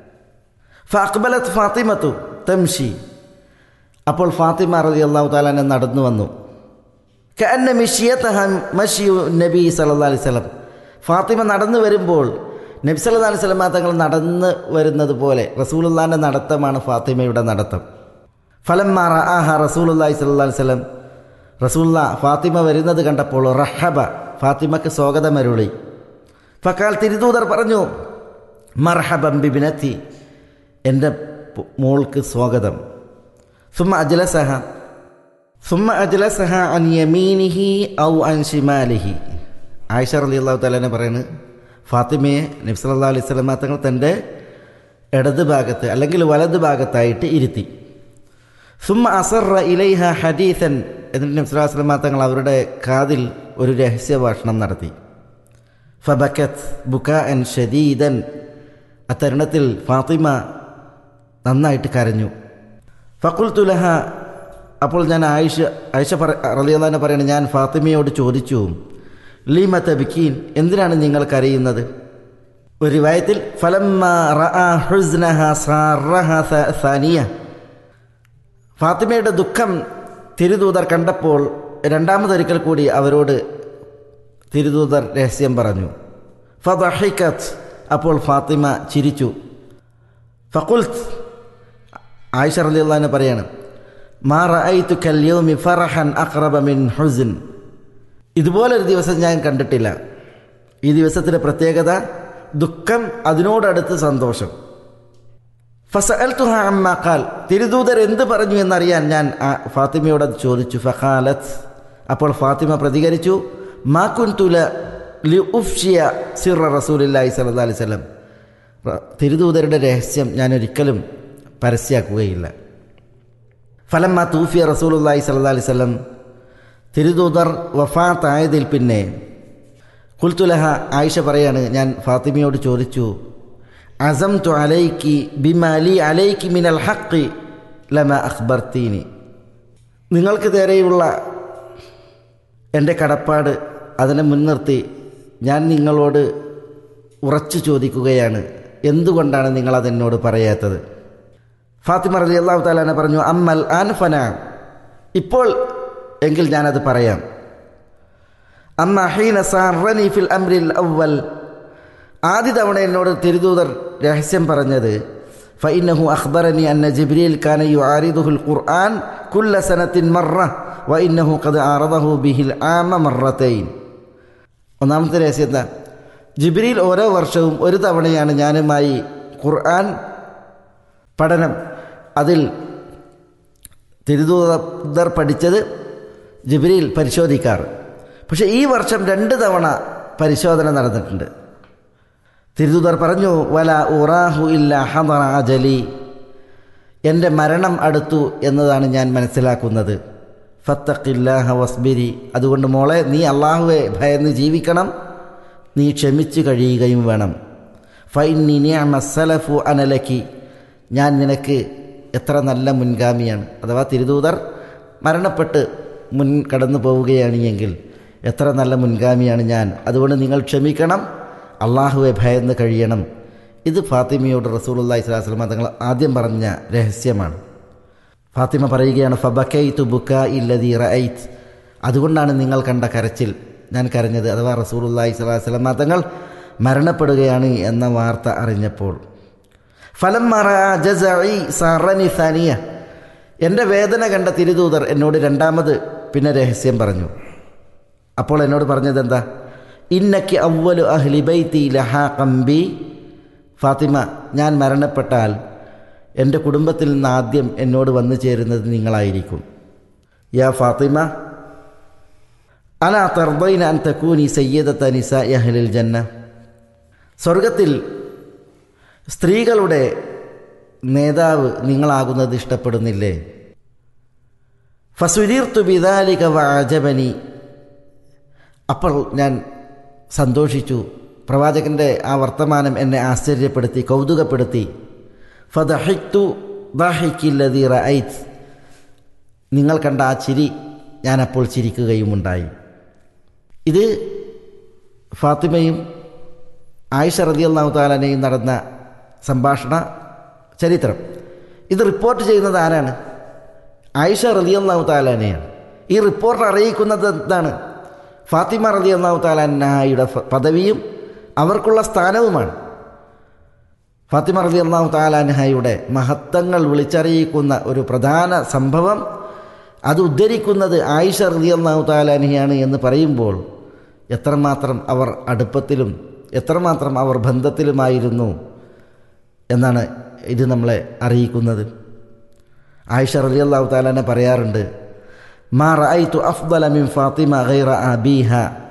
S6: ഫഅഖ്ബലത് ഫാത്തിമത്തു തംഷി അപ്പോൾ ഫാത്തിമ റളി അള്ളാഹു താലാനെ നടന്നു വന്നു കഅന്ന മിഷിയതഹ മഷിയു നബി സല്ലല്ലാഹു അലൈഹി വസല്ലം ഫാത്തിമ നടന്നു വരുമ്പോൾ നബി സല്ലല്ലാഹു അലൈഹി വസല്ലം തങ്ങൾ നടന്ന് വരുന്നത് പോലെ റസൂലുള്ളാഹിന്റെ നടത്തമാണ് ഫാത്തിമയുടെ നടത്തം ഫലം ആഹ റസൂലുള്ളാഹി സ്വല്ലല്ലാഹു അലൈഹി വസല്ലം റസൂല്ല ഫാത്തിമ വരുന്നത് കണ്ടപ്പോൾ റഹബ ഫാത്തിമക്ക് സ്വാഗതമരുളി ഫക്കാൽ തിരുദൂതർ പറഞ്ഞു മർഹബം ബിബിനത്തി എൻ്റെ പു- മോൾക്ക് സ്വാഗതം സുമ അജ്ലസഹ സുമ അജ്ലസഹ അൻ യമീനിഹി ഔ അൻ ഷിമാലിഹി ആയിഷ റളിയല്ലാഹു തആല പറയുന്നത് ഫാത്തിമയെ നബി സല്ലല്ലാഹു അലൈഹി വസല്ലം തങ്ങൾ തൻ്റെ ഇടത് ഭാഗത്ത് അല്ലെങ്കിൽ വലത് ഭാഗത്തായിട്ട് ഇരുത്തി സുമ അസറ ഇലൈഹ ഹദീസൻ എന്നിട്ട് നബി സല്ലല്ലാഹു അലൈഹി വസല്ലം തങ്ങൾ അവരുടെ കാതിൽ ഒരു രഹസ്യ ഭാഷണം നടത്തി ഫബക്കത്ത് ബുക്കാൻ ഷദീദൻ അത്തരുണത്തിൽ ഫാത്തിമ നന്നായിട്ട് കരഞ്ഞു ഫക്കുൽത്തുലഹ അപ്പോൾ ഞാൻ ആയിഷ ആയിഷ പറ റലിയല്ലാനെ പറയണത് ഞാൻ ഫാത്തിമയോട് ചോദിച്ചു ലീമ തബിക്കീൻ എന്തിനാണ് നിങ്ങൾ കരയുന്നത് ഒരു റിവായത്തിൽ ഫലമ്മ റഅ ഹുസ്നഹ സാറഹ സ- സാനിയ ഫാത്തിമയുടെ ദുഃഖം തിരുദൂതർ കണ്ടപ്പോൾ രണ്ടാമതൊരിക്കൽ കൂടി അവരോട് തിരുദൂതർ രഹസ്യം പറഞ്ഞു ഫദഹിക്കത്ത് അപ്പോൾ ഫാത്തിമ ചിരിച്ചു ഫക്കുൽത്ത് ആയിഷ റളിയല്ലാഹു പറയാണ് മാ റഅയ്തു കൽയൗമി ഫറഹൻ അഖ്റബ മിൻ ഹുസ്ൻ ഇതുപോലൊരു ദിവസം ഞാൻ കണ്ടിട്ടില്ല ഈ ദിവസത്തിൻ്റെ പ്രത്യേകത ദുഃഖം അതിനോടടുത്ത് സന്തോഷം ഫസഅൽതുഹ അമ്മ ഖാൽ തിരുദൂതർ എന്ത് പറഞ്ഞു എന്നറിയാൻ ഞാൻ ആ ഫാത്തിമയോട് അത് ചോദിച്ചു ഫഖാലത്ത് അപ്പോൾ ഫാത്തിമ പ്രതികരിച്ചു മാ കുൻതുല ലി ഉഫ്ഷിയ സിറ റസൂലില്ലാഹി സ്വല്ലല്ലാഹി അലൈഹി വസല്ലം റ- തിരുദൂതരുടെ രഹസ്യം ഞാൻ ഒരിക്കലും പരസ്യമാക്കുകയില്ല ഫലമ്മ തൂഫിയ റസൂലുല്ലാഹി സ്വല്ലല്ലാഹി അലൈഹി വസല്ലം തിരുദൂതർ വഫാത്തായതിൽ പിന്നെ കുൽത്തുലഹ ആയിഷ പറയാണ് ഞാൻ ഫാത്തിമയോട് ചോദിച്ചു അസം തു അലൈക്കി ബിമാലി അലൈക്കി മിനൽ ഹക്കി ലമ അഖ്ബർത്തീനി നിങ്ങൾക്ക് നേരെയുള്ള എൻ്റെ കടപ്പാട് അതിനെ മുൻനിർത്തി ഞാൻ നിങ്ങളോട് ഉറച്ചു ചോദിക്കുകയാണ് എന്തുകൊണ്ടാണ് നിങ്ങൾ അതെന്നോട് പറയാത്തത് ഫാത്തിമ റലി അള്ളാഹു താലാനെ പറഞ്ഞു അമ്മൽ ആൻഫന ഇപ്പോൾ എങ്കിൽ ഞാനത് പറയാം അമ്മ ഹീന സാറനി ഫിൽ അംരിൽ അവൽ ആദ്യ തവണ എന്നോട് തിരുദൂതർ രഹസ്യം പറഞ്ഞത് ഫൈനഹു അഖ്ബറനി അന്ന ജിബ്രീൽ കാന യുആരിദുഹുൽ ഖുർആൻ കുല്ല സനത്തിൻ മറ വഇന്നഹു ഖദ് ആറദഹു ബിഹിൽ ആമ മറത്തൈൻ ഒന്നാമത്തെ രഹസ്യം എന്താ ജിബ്രീൽ ഓരോ വർഷവും ഒരു തവണയാണ് ഞാനുമായി ഖുർആൻ പഠനം അതിൽ തിരുദൂതർ പഠിച്ചത് ജിബ്രിയിൽ പരിശോധിക്കാറ് പക്ഷെ ഈ വർഷം രണ്ട് തവണ പരിശോധന നടന്നിട്ടുണ്ട് തിരുദൂതർ പറഞ്ഞു വല ഉറാഹു ഇല്ല ഹദറ അജലി എൻ്റെ മരണം അടുത്തു എന്നതാണ് ഞാൻ മനസ്സിലാക്കുന്നത് ഫത്തഖില്ലാഹ വസ്ബിരി അതുകൊണ്ട് മോളെ നീ അള്ളാഹുവെ ഭയന്ന് ജീവിക്കണം നീ ക്ഷമിച്ചു കഴിയുകയും വേണം ഫൈനി സലഫു അനലക്കി ഞാൻ നിനക്ക് എത്ര നല്ല മുൻഗാമിയാണ് അഥവാ തിരുദൂതർ മരണപ്പെട്ട് മുൻ കടന്നു പോവുകയാണ് എങ്കിൽ എത്ര നല്ല മുൻഗാമിയാണ് ഞാൻ അതുകൊണ്ട് നിങ്ങൾ ക്ഷമിക്കണം അള്ളാഹുവെ ഭയന്ന് കഴിയണം ഇത് ഫാത്തിമയോട് റസൂലുല്ലാഹി സ്വലാസ്ലമ തങ്ങൾ ആദ്യം പറഞ്ഞ രഹസ്യമാണ് ഫാത്തിമ പറയുകയാണ് ഫബക്കൈ തു ബുക്ക ഇല്ലതി റൈറ്റ് അതുകൊണ്ടാണ് നിങ്ങൾ കണ്ട കരച്ചിൽ ഞാൻ കരഞ്ഞത് അഥവാ റസൂലുല്ലാഹി സ്വലാസ്ലമ തങ്ങൾ മരണപ്പെടുകയാണ് എന്ന വാർത്ത അറിഞ്ഞപ്പോൾ ഫലം മറ സറനി സാനിയ എൻ്റെ വേദന കണ്ട തിരുദൂതർ എന്നോട് രണ്ടാമത് പിന്നെ രഹസ്യം പറഞ്ഞു അപ്പോൾ എന്നോട് പറഞ്ഞത് എന്താ ഇന്നക്ക് അവലു അഹ്ലി ബൈത്തി ലഹാ കമ്പി ഫാത്തിമ ഞാൻ മരണപ്പെട്ടാൽ എൻ്റെ കുടുംബത്തിൽ നിന്ന് ആദ്യം എന്നോട് വന്നു ചേരുന്നത് നിങ്ങളായിരിക്കും യാ ഫാത്തിമ അല തർബൈന അൻ തക്കൂനി സയ്യദത്ത നിസ അഹ്ലിൽ ജന്ന സ്വർഗത്തിൽ സ്ത്രീകളുടെ നേതാവ് നിങ്ങളാകുന്നത് ഇഷ്ടപ്പെടുന്നില്ലേ ഫസുരീർത്തു ബിദാലിക വാജബനി അപ്പോൾ ഞാൻ സന്തോഷിച്ചു പ്രവാചകൻ്റെ ആ വർത്തമാനം എന്നെ ആശ്ചര്യപ്പെടുത്തി കൗതുകപ്പെടുത്തി ഫദഹിക്തു ദാഹിക്കില്ലതി റൈത്ത് നിങ്ങൾ കണ്ട ആ ചിരി ഞാൻ അപ്പോൾ ചിരിക്കുകയുമുണ്ടായി ഇത് ഫാത്തിമയും ആയിഷ റതിയല്ലാഹു താലനെയും നടന്ന സംഭാഷണ ചരിത്രം ഇത് റിപ്പോർട്ട് ചെയ്യുന്നത് ആരാണ് ആയിഷ റതിയല്ലാഹു താലാനെയാണ് ഈ റിപ്പോർട്ട് അറിയിക്കുന്നത് എന്താണ് ഫാത്തിമ റതിയല്ലാഹു താലാനയുടെ പദവിയും അവർക്കുള്ള സ്ഥാനവുമാണ് ഫാത്തിമ റതി അള്ളാഹു താലാൻഹയുടെ മഹത്വങ്ങൾ വിളിച്ചറിയിക്കുന്ന ഒരു പ്രധാന സംഭവം അത് ഉദ്ധരിക്കുന്നത് ആയിഷ റതി അള്ളാഹു താലാൻഹയാണ് എന്ന് പറയുമ്പോൾ എത്രമാത്രം അവർ അടുപ്പത്തിലും എത്രമാത്രം അവർ ബന്ധത്തിലുമായിരുന്നു എന്നാണ് ഇത് നമ്മളെ അറിയിക്കുന്നത് ആയിഷ റതി അള്ളാഹു താലാനെ പറയാറുണ്ട് മാ റഅയ്തു അഫ്ദല മിൻ ഫാത്തിമ ഗൈറ അബീഹ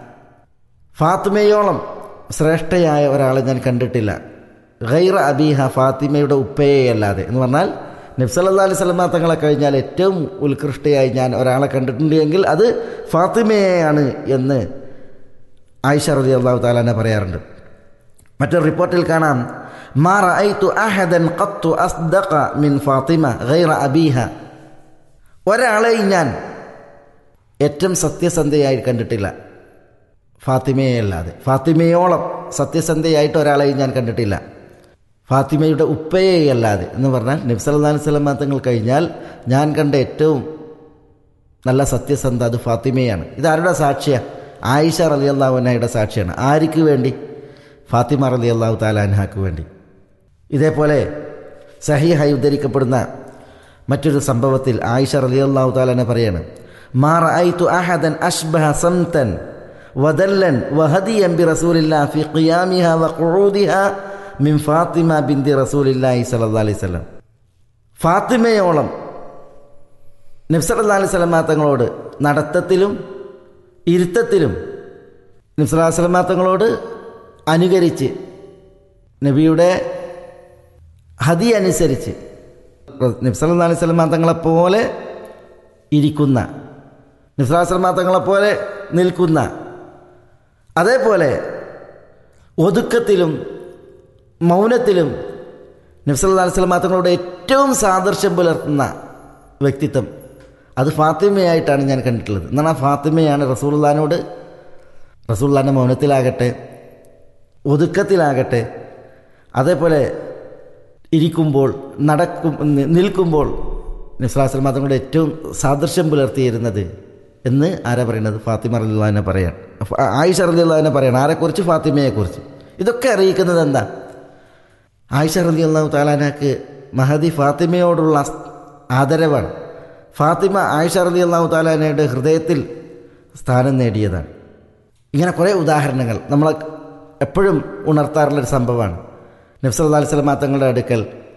S6: ഫാത്തിമയോളം ശ്രേഷ്ഠയായ ഒരാളെ ഞാൻ കണ്ടിട്ടില്ല ഗൈറ അബീഹ ഫാത്തിമയുടെ ഉപ്പയെ അല്ലാതെ എന്ന് പറഞ്ഞാൽ നബ്സല്ലാ അലൈഹി സ്വലമ തങ്ങളെ കഴിഞ്ഞാൽ ഏറ്റവും ഉത്കൃഷ്ടയായി ഞാൻ ഒരാളെ കണ്ടിട്ടുണ്ട് എങ്കിൽ അത് ഫാത്തിമയെയാണ് എന്ന് ആയിഷ റതി അള്ളാഹു താലാനെ പറയാറുണ്ട് മറ്റൊരു റിപ്പോർട്ടിൽ കാണാം മാ റഅയ്തു അഹദൻ ഖത്തു അസ്ദഖ മിൻ ഫാത്തിമ ഗൈറ അബീഹ ഒരാളെയും ഞാൻ ഏറ്റവും സത്യസന്ധയായി കണ്ടിട്ടില്ല ഫാത്തിമയെ അല്ലാതെ ഫാത്തിമയോളം സത്യസന്ധയായിട്ട് ഒരാളെയും ഞാൻ കണ്ടിട്ടില്ല ഫാത്തിമയുടെ ഉപ്പയെ അല്ലാതെ എന്ന് പറഞ്ഞാൽ നബ്സല്ലാ സ്വലം തങ്ങൾ കഴിഞ്ഞാൽ ഞാൻ കണ്ട ഏറ്റവും നല്ല സത്യസന്ധ അത് ഫാത്തിമയാണ് ഇത് ആരുടെ സാക്ഷിയാണ് ആയിഷ റലി അള്ളാഹുനയുടെ സാക്ഷിയാണ് ആർക്ക് വേണ്ടി ഫാത്തിമ റലി അള്ളാഹു താലാൻഹാക്ക് വേണ്ടി ഇതേപോലെ സഹിഹായി ഉദ്ധരിക്കപ്പെടുന്ന മറ്റൊരു സംഭവത്തിൽ ആയിഷ റലി അള്ളാഹു താലാനെ പറയാണ് മാ റഅയ്തു അഹദൻ അഷ്ബഹ സംതൻ വദല്ലൻ വഹദിയൻ ബി റസൂലില്ലാ ഫി ഖിയാമിഹ വഖുഊദിഹ മിൻ ഫാത്തിമ ബിന്തി റസൂലില്ലാഹി സ്വല്ലല്ലാഹി അലൈഹി വസല്ലം ഫാത്തിമയോളം നബ്സല്ലാ അലൈഹി സ്വലമാ തങ്ങളോട് നടത്തത്തിലും ഇരുത്തത്തിലും നബ്സല്ലാ സ്വലമാ തങ്ങളോട് അനുകരിച്ച് നബിയുടെ ഹതി അനുസരിച്ച് നബ്സല്ലാ അലൈഹി സ്വലമാ തങ്ങളെപ്പോലെ ഇരിക്കുന്ന നബ്സല്ലാ സ്വലമാ തങ്ങളെപ്പോലെ നിൽക്കുന്ന അതേപോലെ ഒതുക്കത്തിലും മൗനത്തിലും നബ്സല്ലാ അലിസ്ലാം തങ്ങളോട് ഏറ്റവും സാദൃശ്യം പുലർത്തുന്ന വ്യക്തിത്വം അത് ഫാത്തിമയായിട്ടാണ് ഞാൻ കണ്ടിട്ടുള്ളത് എന്നാൽ ആ ഫാത്തിമയാണ് റസൂള്ളാനോട് റസൂള്ളാൻ്റെ മൗനത്തിലാകട്ടെ ഒതുക്കത്തിലാകട്ടെ അതേപോലെ ഇരിക്കുമ്പോൾ നടക്കും നിൽക്കുമ്പോൾ നബ്സലാസ്ലാം തങ്ങളോട് ഏറ്റവും സാദൃശ്യം പുലർത്തിയിരുന്നത് എന്ന് ആരാ പറയുന്നത് ഫാത്തിമ റലിള്ളാഹിനെ പറയാൻ ആയിഷ റലിള്ളാഹിനെ പറയണം ആരെക്കുറിച്ച് ഫാത്തിമയെക്കുറിച്ച് ഇതൊക്കെ അറിയിക്കുന്നത് എന്താ ആയിഷ റലി അള്ളാഹു താലാനക്ക് മഹദി ഫാത്തിമയോടുള്ള ആദരവാണ് ഫാത്തിമ ആയിഷ റലി അള്ളാഹു താലാനയുടെ ഹൃദയത്തിൽ സ്ഥാനം നേടിയതാണ് ഇങ്ങനെ കുറേ ഉദാഹരണങ്ങൾ നമ്മൾ എപ്പോഴും ഉണർത്താറുള്ളൊരു സംഭവമാണ് നബ്സല്ലാ അലൈഹി സ്വലമാ തങ്ങളുടെ അടുക്കൽ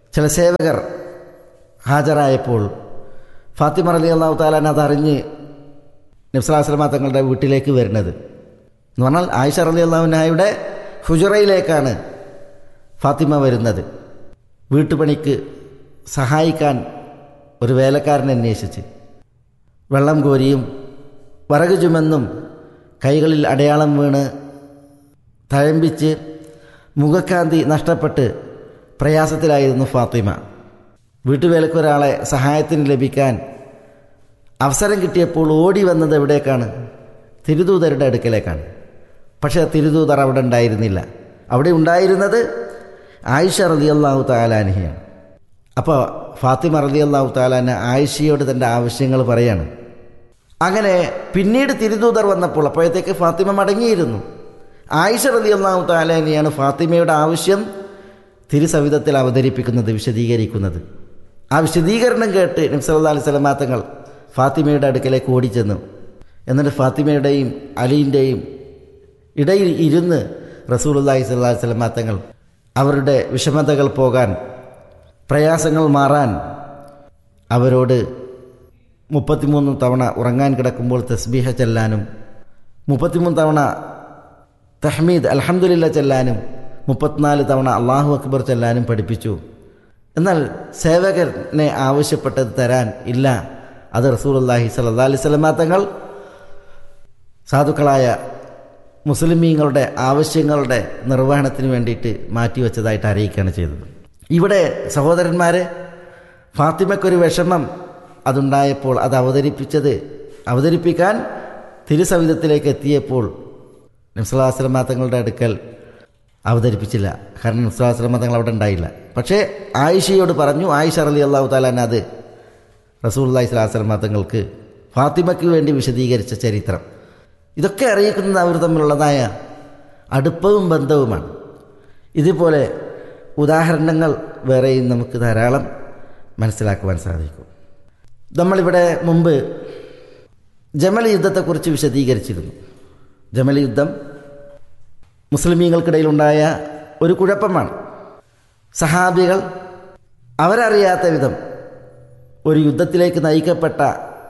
S6: ചില സേവകർ ഹാജരായപ്പോൾ ഫാത്തിമ റലി അള്ളാഹു താലാൻ അതറിഞ്ഞ് നബ്സലാസ്ലമ തങ്ങളുടെ വീട്ടിലേക്ക് വരുന്നത് എന്ന് പറഞ്ഞാൽ ആയിഷ റലി അള്ളാഹുനായുടെ ഹുജറയിലേക്കാണ് ഫാത്തിമ വരുന്നത് വീട്ടുപണിക്ക് സഹായിക്കാൻ ഒരു വേലക്കാരനെ അന്വേഷിച്ച് വെള്ളം കോരിയും വറക് ചുമന്നും കൈകളിൽ അടയാളം വീണ് തഴമ്പിച്ച് മുഖക്കാന്തി നഷ്ടപ്പെട്ട് പ്രയാസത്തിലായിരുന്നു ഫാത്തിമ വീട്ടുവേലക്കൊരാളെ സഹായത്തിന് ലഭിക്കാൻ അവസരം കിട്ടിയപ്പോൾ ഓടി വന്നത് എവിടേക്കാണ് തിരുദൂതരുടെ അടുക്കലേക്കാണ് പക്ഷേ തിരുദൂതർ അവിടെ ഉണ്ടായിരുന്നില്ല അവിടെ ഉണ്ടായിരുന്നത് ആയിഷ റലി അള്ളാഹു താലാനിയാണ് അപ്പോൾ ഫാത്തിമ റലി അള്ളാഹു താലാന് ആയിഷയോട് തൻ്റെ ആവശ്യങ്ങൾ പറയാണ് അങ്ങനെ പിന്നീട് തിരുദൂതർ വന്നപ്പോൾ അപ്പോഴത്തേക്ക് ഫാത്തിമ മടങ്ങിയിരുന്നു ആയിഷ റലി അള്ളാഹു താലാനിയാണ് ഫാത്തിമയുടെ ആവശ്യം തിരുസവിധത്തിൽ അവതരിപ്പിക്കുന്നത് വിശദീകരിക്കുന്നത് ആ വിശദീകരണം കേട്ട് നബ്സല്ലാ അലൈഹി സ്വലമാ തങ്ങൾ ഫാത്തിമയുടെ അടുക്കലേക്ക് ഓടിച്ചെന്നു എന്നിട്ട് ഫാത്തിമയുടെയും അലിൻ്റെയും ഇടയിൽ ഇരുന്ന് റസൂലുല്ലാഹി സ്വല്ലാ സ്വലമാ തങ്ങൾ അവരുടെ വിഷമതകൾ പോകാൻ പ്രയാസങ്ങൾ മാറാൻ അവരോട് മുപ്പത്തിമൂന്ന് തവണ ഉറങ്ങാൻ കിടക്കുമ്പോൾ തസ്ബീഹ ചെല്ലാനും മുപ്പത്തിമൂന്ന് തവണ തഹ്മീദ് അൽഹംദുലില്ല ചെല്ലാനും മുപ്പത്തിനാല് തവണ അള്ളാഹു അക്ബർ ചെല്ലാനും പഠിപ്പിച്ചു എന്നാൽ സേവകനെ ആവശ്യപ്പെട്ടത് തരാൻ ഇല്ല അത് റസൂലുല്ലാഹി സല്ലാ അലൈഹി സ്വലമാ തങ്ങൾ സാധുക്കളായ മുസ്ലിമീങ്ങളുടെ ആവശ്യങ്ങളുടെ നിർവഹണത്തിന് വേണ്ടിയിട്ട് മാറ്റിവെച്ചതായിട്ട് അറിയിക്കുകയാണ് ചെയ്തത് ഇവിടെ സഹോദരന്മാരെ ഫാത്തിമയ്ക്കൊരു വിഷമം അതുണ്ടായപ്പോൾ അത് അവതരിപ്പിച്ചത് അവതരിപ്പിക്കാൻ തിരുസവിധത്തിലേക്ക് എത്തിയപ്പോൾ നബ്സലാസ്ലമ തങ്ങളുടെ അടുക്കൽ അവതരിപ്പിച്ചില്ല കാരണം നബ്സലാസ്ലമ തങ്ങൾ അവിടെ ഉണ്ടായില്ല പക്ഷേ ആയിഷയോട് പറഞ്ഞു ആയിഷ അലി അള്ളാഹു താലാൻ അത് റസൂല്ലാഹി സ്വലാസ്ലമ തങ്ങൾക്ക് ഫാത്തിമയ്ക്ക് വേണ്ടി വിശദീകരിച്ച ചരിത്രം ഇതൊക്കെ അറിയിക്കുന്നത് അവർ തമ്മിലുള്ളതായ അടുപ്പവും ബന്ധവുമാണ് ഇതുപോലെ ഉദാഹരണങ്ങൾ വേറെയും നമുക്ക് ധാരാളം മനസ്സിലാക്കുവാൻ സാധിക്കും നമ്മളിവിടെ മുമ്പ് ജമൽ യുദ്ധത്തെക്കുറിച്ച് വിശദീകരിച്ചിരുന്നു ജമൽ യുദ്ധം മുസ്ലിമീങ്ങൾക്കിടയിലുണ്ടായ ഒരു കുഴപ്പമാണ് സഹാബികൾ അവരറിയാത്ത വിധം ഒരു യുദ്ധത്തിലേക്ക് നയിക്കപ്പെട്ട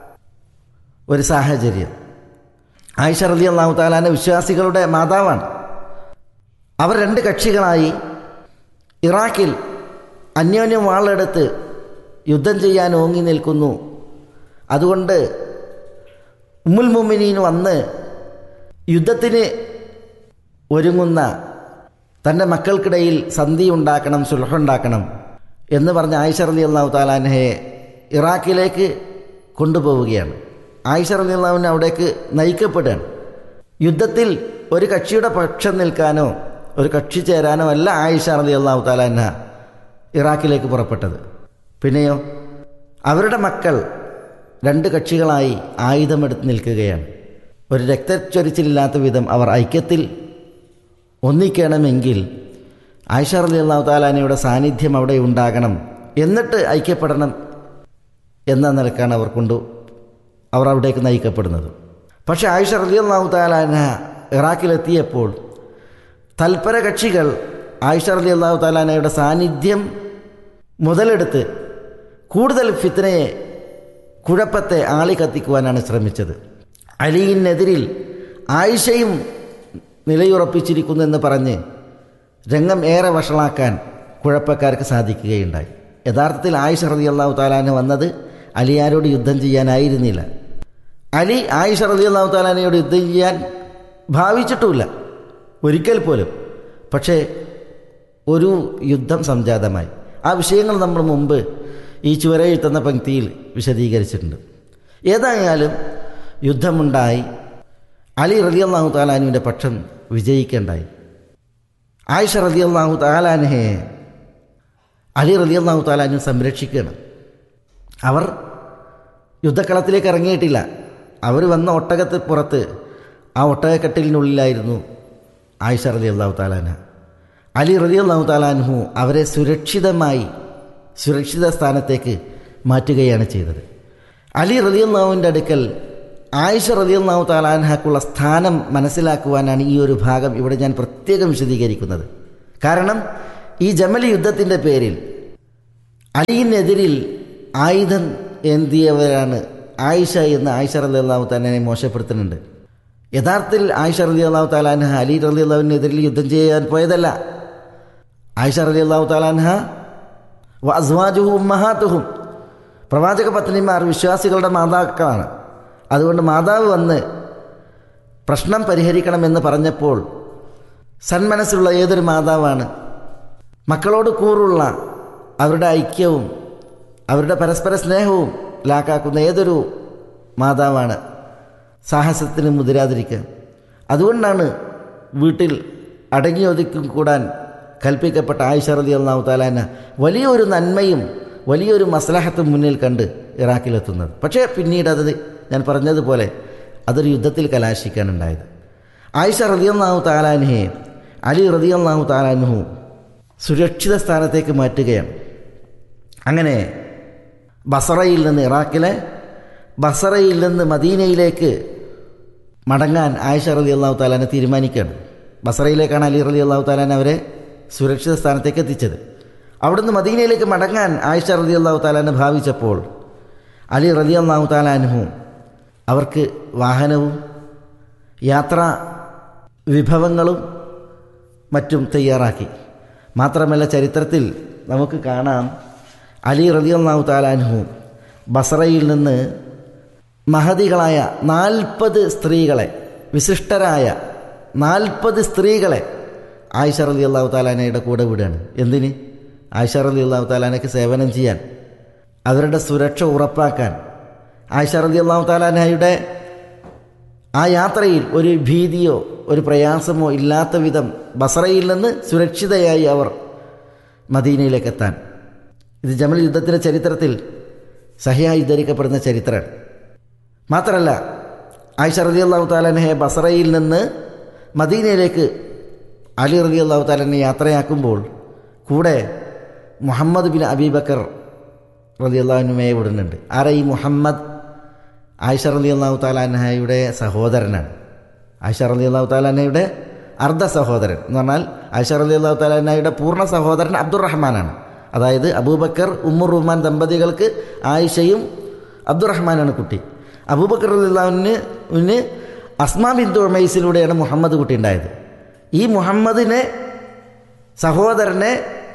S6: ഒരു സാഹചര്യം ആയിഷ റലി അള്ളാഹു താലാന വിശ്വാസികളുടെ മാതാവാണ് അവർ രണ്ട് കക്ഷികളായി ഇറാഖിൽ അന്യോന്യം വാളെടുത്ത് യുദ്ധം ചെയ്യാൻ ഓങ്ങി നിൽക്കുന്നു അതുകൊണ്ട് ഉമ്മുൽ മുമിനീൻ വന്ന് യുദ്ധത്തിന് ഒരുങ്ങുന്ന തൻ്റെ മക്കൾക്കിടയിൽ സന്ധി ഉണ്ടാക്കണം സുലഹുണ്ടാക്കണം എന്ന് പറഞ്ഞ് ആയിഷ റലി അള്ളാഹു താലാനഹയെ ഇറാഖിലേക്ക് കൊണ്ടുപോവുകയാണ് ആയിഷ റലി അള്ളാഹുവിനെ അവിടേക്ക് നയിക്കപ്പെടുകയാണ് യുദ്ധത്തിൽ ഒരു കക്ഷിയുടെ പക്ഷം നിൽക്കാനോ ഒരു കക്ഷി ചേരാനോ അല്ല ആയിഷ റലി അള്ളാഹു താലാന ഇറാഖിലേക്ക് പുറപ്പെട്ടത് പിന്നെയോ അവരുടെ മക്കൾ രണ്ട് കക്ഷികളായി ആയുധമെടുത്ത് നിൽക്കുകയാണ് ഒരു രക്തച്ചൊരിച്ചിലില്ലാത്ത വിധം അവർ ഐക്യത്തിൽ ഒന്നിക്കണമെങ്കിൽ ആയിഷ റലി അള്ളാഹു താലാനയുടെ സാന്നിധ്യം അവിടെ ഉണ്ടാകണം എന്നിട്ട് ഐക്യപ്പെടണം എന്ന നിലക്കാണ് അവർ കൊണ്ടു അവർ അവിടേക്ക് നയിക്കപ്പെടുന്നത് പക്ഷേ ആയിഷ റലി അള്ളാഹു താലാന ഇറാഖിലെത്തിയപ്പോൾ തൽപര കക്ഷികൾ ആയിഷ റലി അള്ളാഹു താലാനയുടെ സാന്നിധ്യം മുതലെടുത്ത് കൂടുതൽ ഫിത്തനയെ കുഴപ്പത്തെ ആളി കത്തിക്കുവാനാണ് ശ്രമിച്ചത് അലിയിനെതിരിൽ ആയിഷയും നിലയുറപ്പിച്ചിരിക്കുന്നു എന്ന് പറഞ്ഞ് രംഗം ഏറെ വഷളാക്കാൻ കുഴപ്പക്കാർക്ക് സാധിക്കുകയുണ്ടായി യഥാർത്ഥത്തിൽ ആയിഷ റതി അള്ളാഹു താലാന് വന്നത് അലിയാരോട് യുദ്ധം ചെയ്യാനായിരുന്നില്ല അലി ആയിഷ റതി അള്ളാഹു താലാനയോട് യുദ്ധം ചെയ്യാൻ ഭാവിച്ചിട്ടുമില്ല ഒരിക്കൽ പോലും പക്ഷേ ഒരു യുദ്ധം സംജാതമായി ആ വിഷയങ്ങൾ നമ്മൾ മുമ്പ് ഈ ചുവരെഴുത്തുന്ന പങ്ക്തിയിൽ വിശദീകരിച്ചിട്ടുണ്ട് ഏതായാലും യുദ്ധമുണ്ടായി അലി റതി അള്ളാഹു താലാനുവിൻ്റെ പക്ഷം വിജയിക്കേണ്ടായി ആയിഷ റതി അള്ളാഹു താലാനഹയെ അലി റതി അള്ളാഹു താലാനു സംരക്ഷിക്കണം അവർ യുദ്ധക്കളത്തിലേക്ക് ഇറങ്ങിയിട്ടില്ല അവർ വന്ന ഒട്ടകത്ത് പുറത്ത് ആ ഒട്ടകക്കെട്ടിലിനുള്ളിലായിരുന്നു ആയിഷ റതി അള്ളാഹു താലാന അലി റതി അള്ളാഹു താലാൻഹു അവരെ സുരക്ഷിതമായി സുരക്ഷിത സ്ഥാനത്തേക്ക് മാറ്റുകയാണ് ചെയ്തത് അലി റതി അള്ളാഹുവിൻ്റെ അടുക്കൽ ആയിഷ റതി അള്ളാഹു താലാൻഹാക്കുള്ള സ്ഥാനം മനസ്സിലാക്കുവാനാണ് ഈ ഒരു ഭാഗം ഇവിടെ ഞാൻ പ്രത്യേകം വിശദീകരിക്കുന്നത് കാരണം ഈ ജമൽ യുദ്ധത്തിൻ്റെ പേരിൽ അലിയിനെതിരിൽ ആയുധം ഏന്തിയവരാണ് ആയിഷ എന്ന് ആയിഷ റലി അള്ളാഹു തന്നെ മോശപ്പെടുത്തുന്നുണ്ട് യഥാർത്ഥത്തിൽ ആയിഷ റലി അള്ളാഹു താലാൻഹ അലി റലി അള്ളാഹുവിനെതിരിൽ യുദ്ധം ചെയ്യാൻ പോയതല്ല ആയിഷ റലി അള്ളാഹു താലാൻഹ വസ്വാജുഹും ഉമ്മഹാത്തുഹും പ്രവാചക പത്നിമാർ വിശ്വാസികളുടെ മാതാക്കളാണ് അതുകൊണ്ട് മാതാവ് വന്ന് പ്രശ്നം പരിഹരിക്കണമെന്ന് പറഞ്ഞപ്പോൾ സന്മനസ്സുള്ള ഏതൊരു മാതാവാണ് മക്കളോട് കൂറുള്ള അവരുടെ ഐക്യവും അവരുടെ പരസ്പര സ്നേഹവും ലാക്കാക്കുന്ന ഏതൊരു മാതാവാണ് സാഹസത്തിന് മുതിരാതിരിക്കുക അതുകൊണ്ടാണ് വീട്ടിൽ അടങ്ങി ഒതുക്കി കൂടാൻ കൽപ്പിക്കപ്പെട്ട ആയിഷ റതി അള്ളാഹു താലാന വലിയൊരു നന്മയും വലിയൊരു മസ്ലഹത്തും മുന്നിൽ കണ്ട് ഇറാഖിലെത്തുന്നത് പക്ഷേ പിന്നീട് അത് ഞാൻ പറഞ്ഞതുപോലെ അതൊരു യുദ്ധത്തിൽ കലാശിക്കാനുണ്ടായത് ആയിഷ റതിയല്ലാഹു താലാൻഹയെ അലി റതിയല്ലാഹു താലാൻഹു സുരക്ഷിത സ്ഥാനത്തേക്ക് മാറ്റുകയാണ് അങ്ങനെ ബസറയിൽ നിന്ന് ഇറാഖിലെ ബസറയിൽ നിന്ന് മദീനയിലേക്ക് മടങ്ങാൻ ആയിഷ റലി അള്ളാഹു താലാനെ തീരുമാനിക്കുകയാണ് ബസറയിലേക്കാണ് അലി റലി അള്ളാഹു താലാൻ അവരെ സുരക്ഷിത സ്ഥാനത്തേക്ക് എത്തിച്ചത് അവിടുന്ന് മദീനയിലേക്ക് മടങ്ങാൻ ആയിഷ റലി അള്ളാഹു താലാനെ ഭാവിച്ചപ്പോൾ അലി റലി അള്ളാഹു താലാനുഹു അവർക്ക് വാഹനവും യാത്രാ വിഭവങ്ങളും മറ്റും തയ്യാറാക്കി മാത്രമല്ല ചരിത്രത്തിൽ നമുക്ക് കാണാം അലി റലിയല്ലാഹു താലാൻഹു ബസറയിൽ നിന്ന് മഹതികളായ നാൽപ്പത് സ്ത്രീകളെ വിശിഷ്ടരായ നാൽപ്പത് സ്ത്രീകളെ ആയിഷ റലി അള്ളാഹു താലാനയുടെ കൂടെ വിടുകയാണ് എന്തിന് ആയിഷ റലി അള്ളാഹു താലാനയ്ക്ക് സേവനം ചെയ്യാൻ അവരുടെ സുരക്ഷ ഉറപ്പാക്കാൻ ആയിഷ റലി അള്ളാഹു താലാനയുടെ ആ യാത്രയിൽ ഒരു ഭീതിയോ ഒരു പ്രയാസമോ ഇല്ലാത്ത വിധം ബസറയിൽ നിന്ന് സുരക്ഷിതയായി അവർ മദീനയിലേക്ക് എത്താൻ ഇത് ജമൽ യുദ്ധത്തിൻ്റെ ചരിത്രത്തിൽ സഹിയായി ധരിക്കപ്പെടുന്ന ചരിത്രമാണ് മാത്രമല്ല ആയിഷ റതി അള്ളാഹു താലനെ ബസറയിൽ നിന്ന് മദീനയിലേക്ക് അലി റതി അള്ളാഹു താലനെ യാത്രയാക്കുമ്പോൾ കൂടെ മുഹമ്മദ് ബിൻ അബീബക്കർ റതി അള്ളാഹുനുമയെ വിടുന്നുണ്ട് ആരെ ഈ മുഹമ്മദ് ആയിഷ റലി അള്ളാഹു താലാനഹയുടെ സഹോദരനാണ് ആയിഷ റലി അള്ളാഹു താലാനയുടെ അർദ്ധ സഹോദരൻ എന്ന് പറഞ്ഞാൽ ആയിഷ റലി അള്ളാഹു താലാനയുടെ പൂർണ്ണ സഹോദരൻ അബ്ദുറഹ്മാനാണ് അതായത് അബൂബക്കർ ഉമ്മുർ റഹ്മാൻ ദമ്പതികൾക്ക് ആയിഷയും അബ്ദുറഹ്മാനാണ് കുട്ടി അബൂബക്കർ റലിള്ളാഹുവിന് അസ്മാ ബിന്ദു ഉമൈസിലൂടെയാണ് മുഹമ്മദ് കുട്ടി ഉണ്ടായത് ഈ മുഹമ്മദിനെ സഹോദരനെ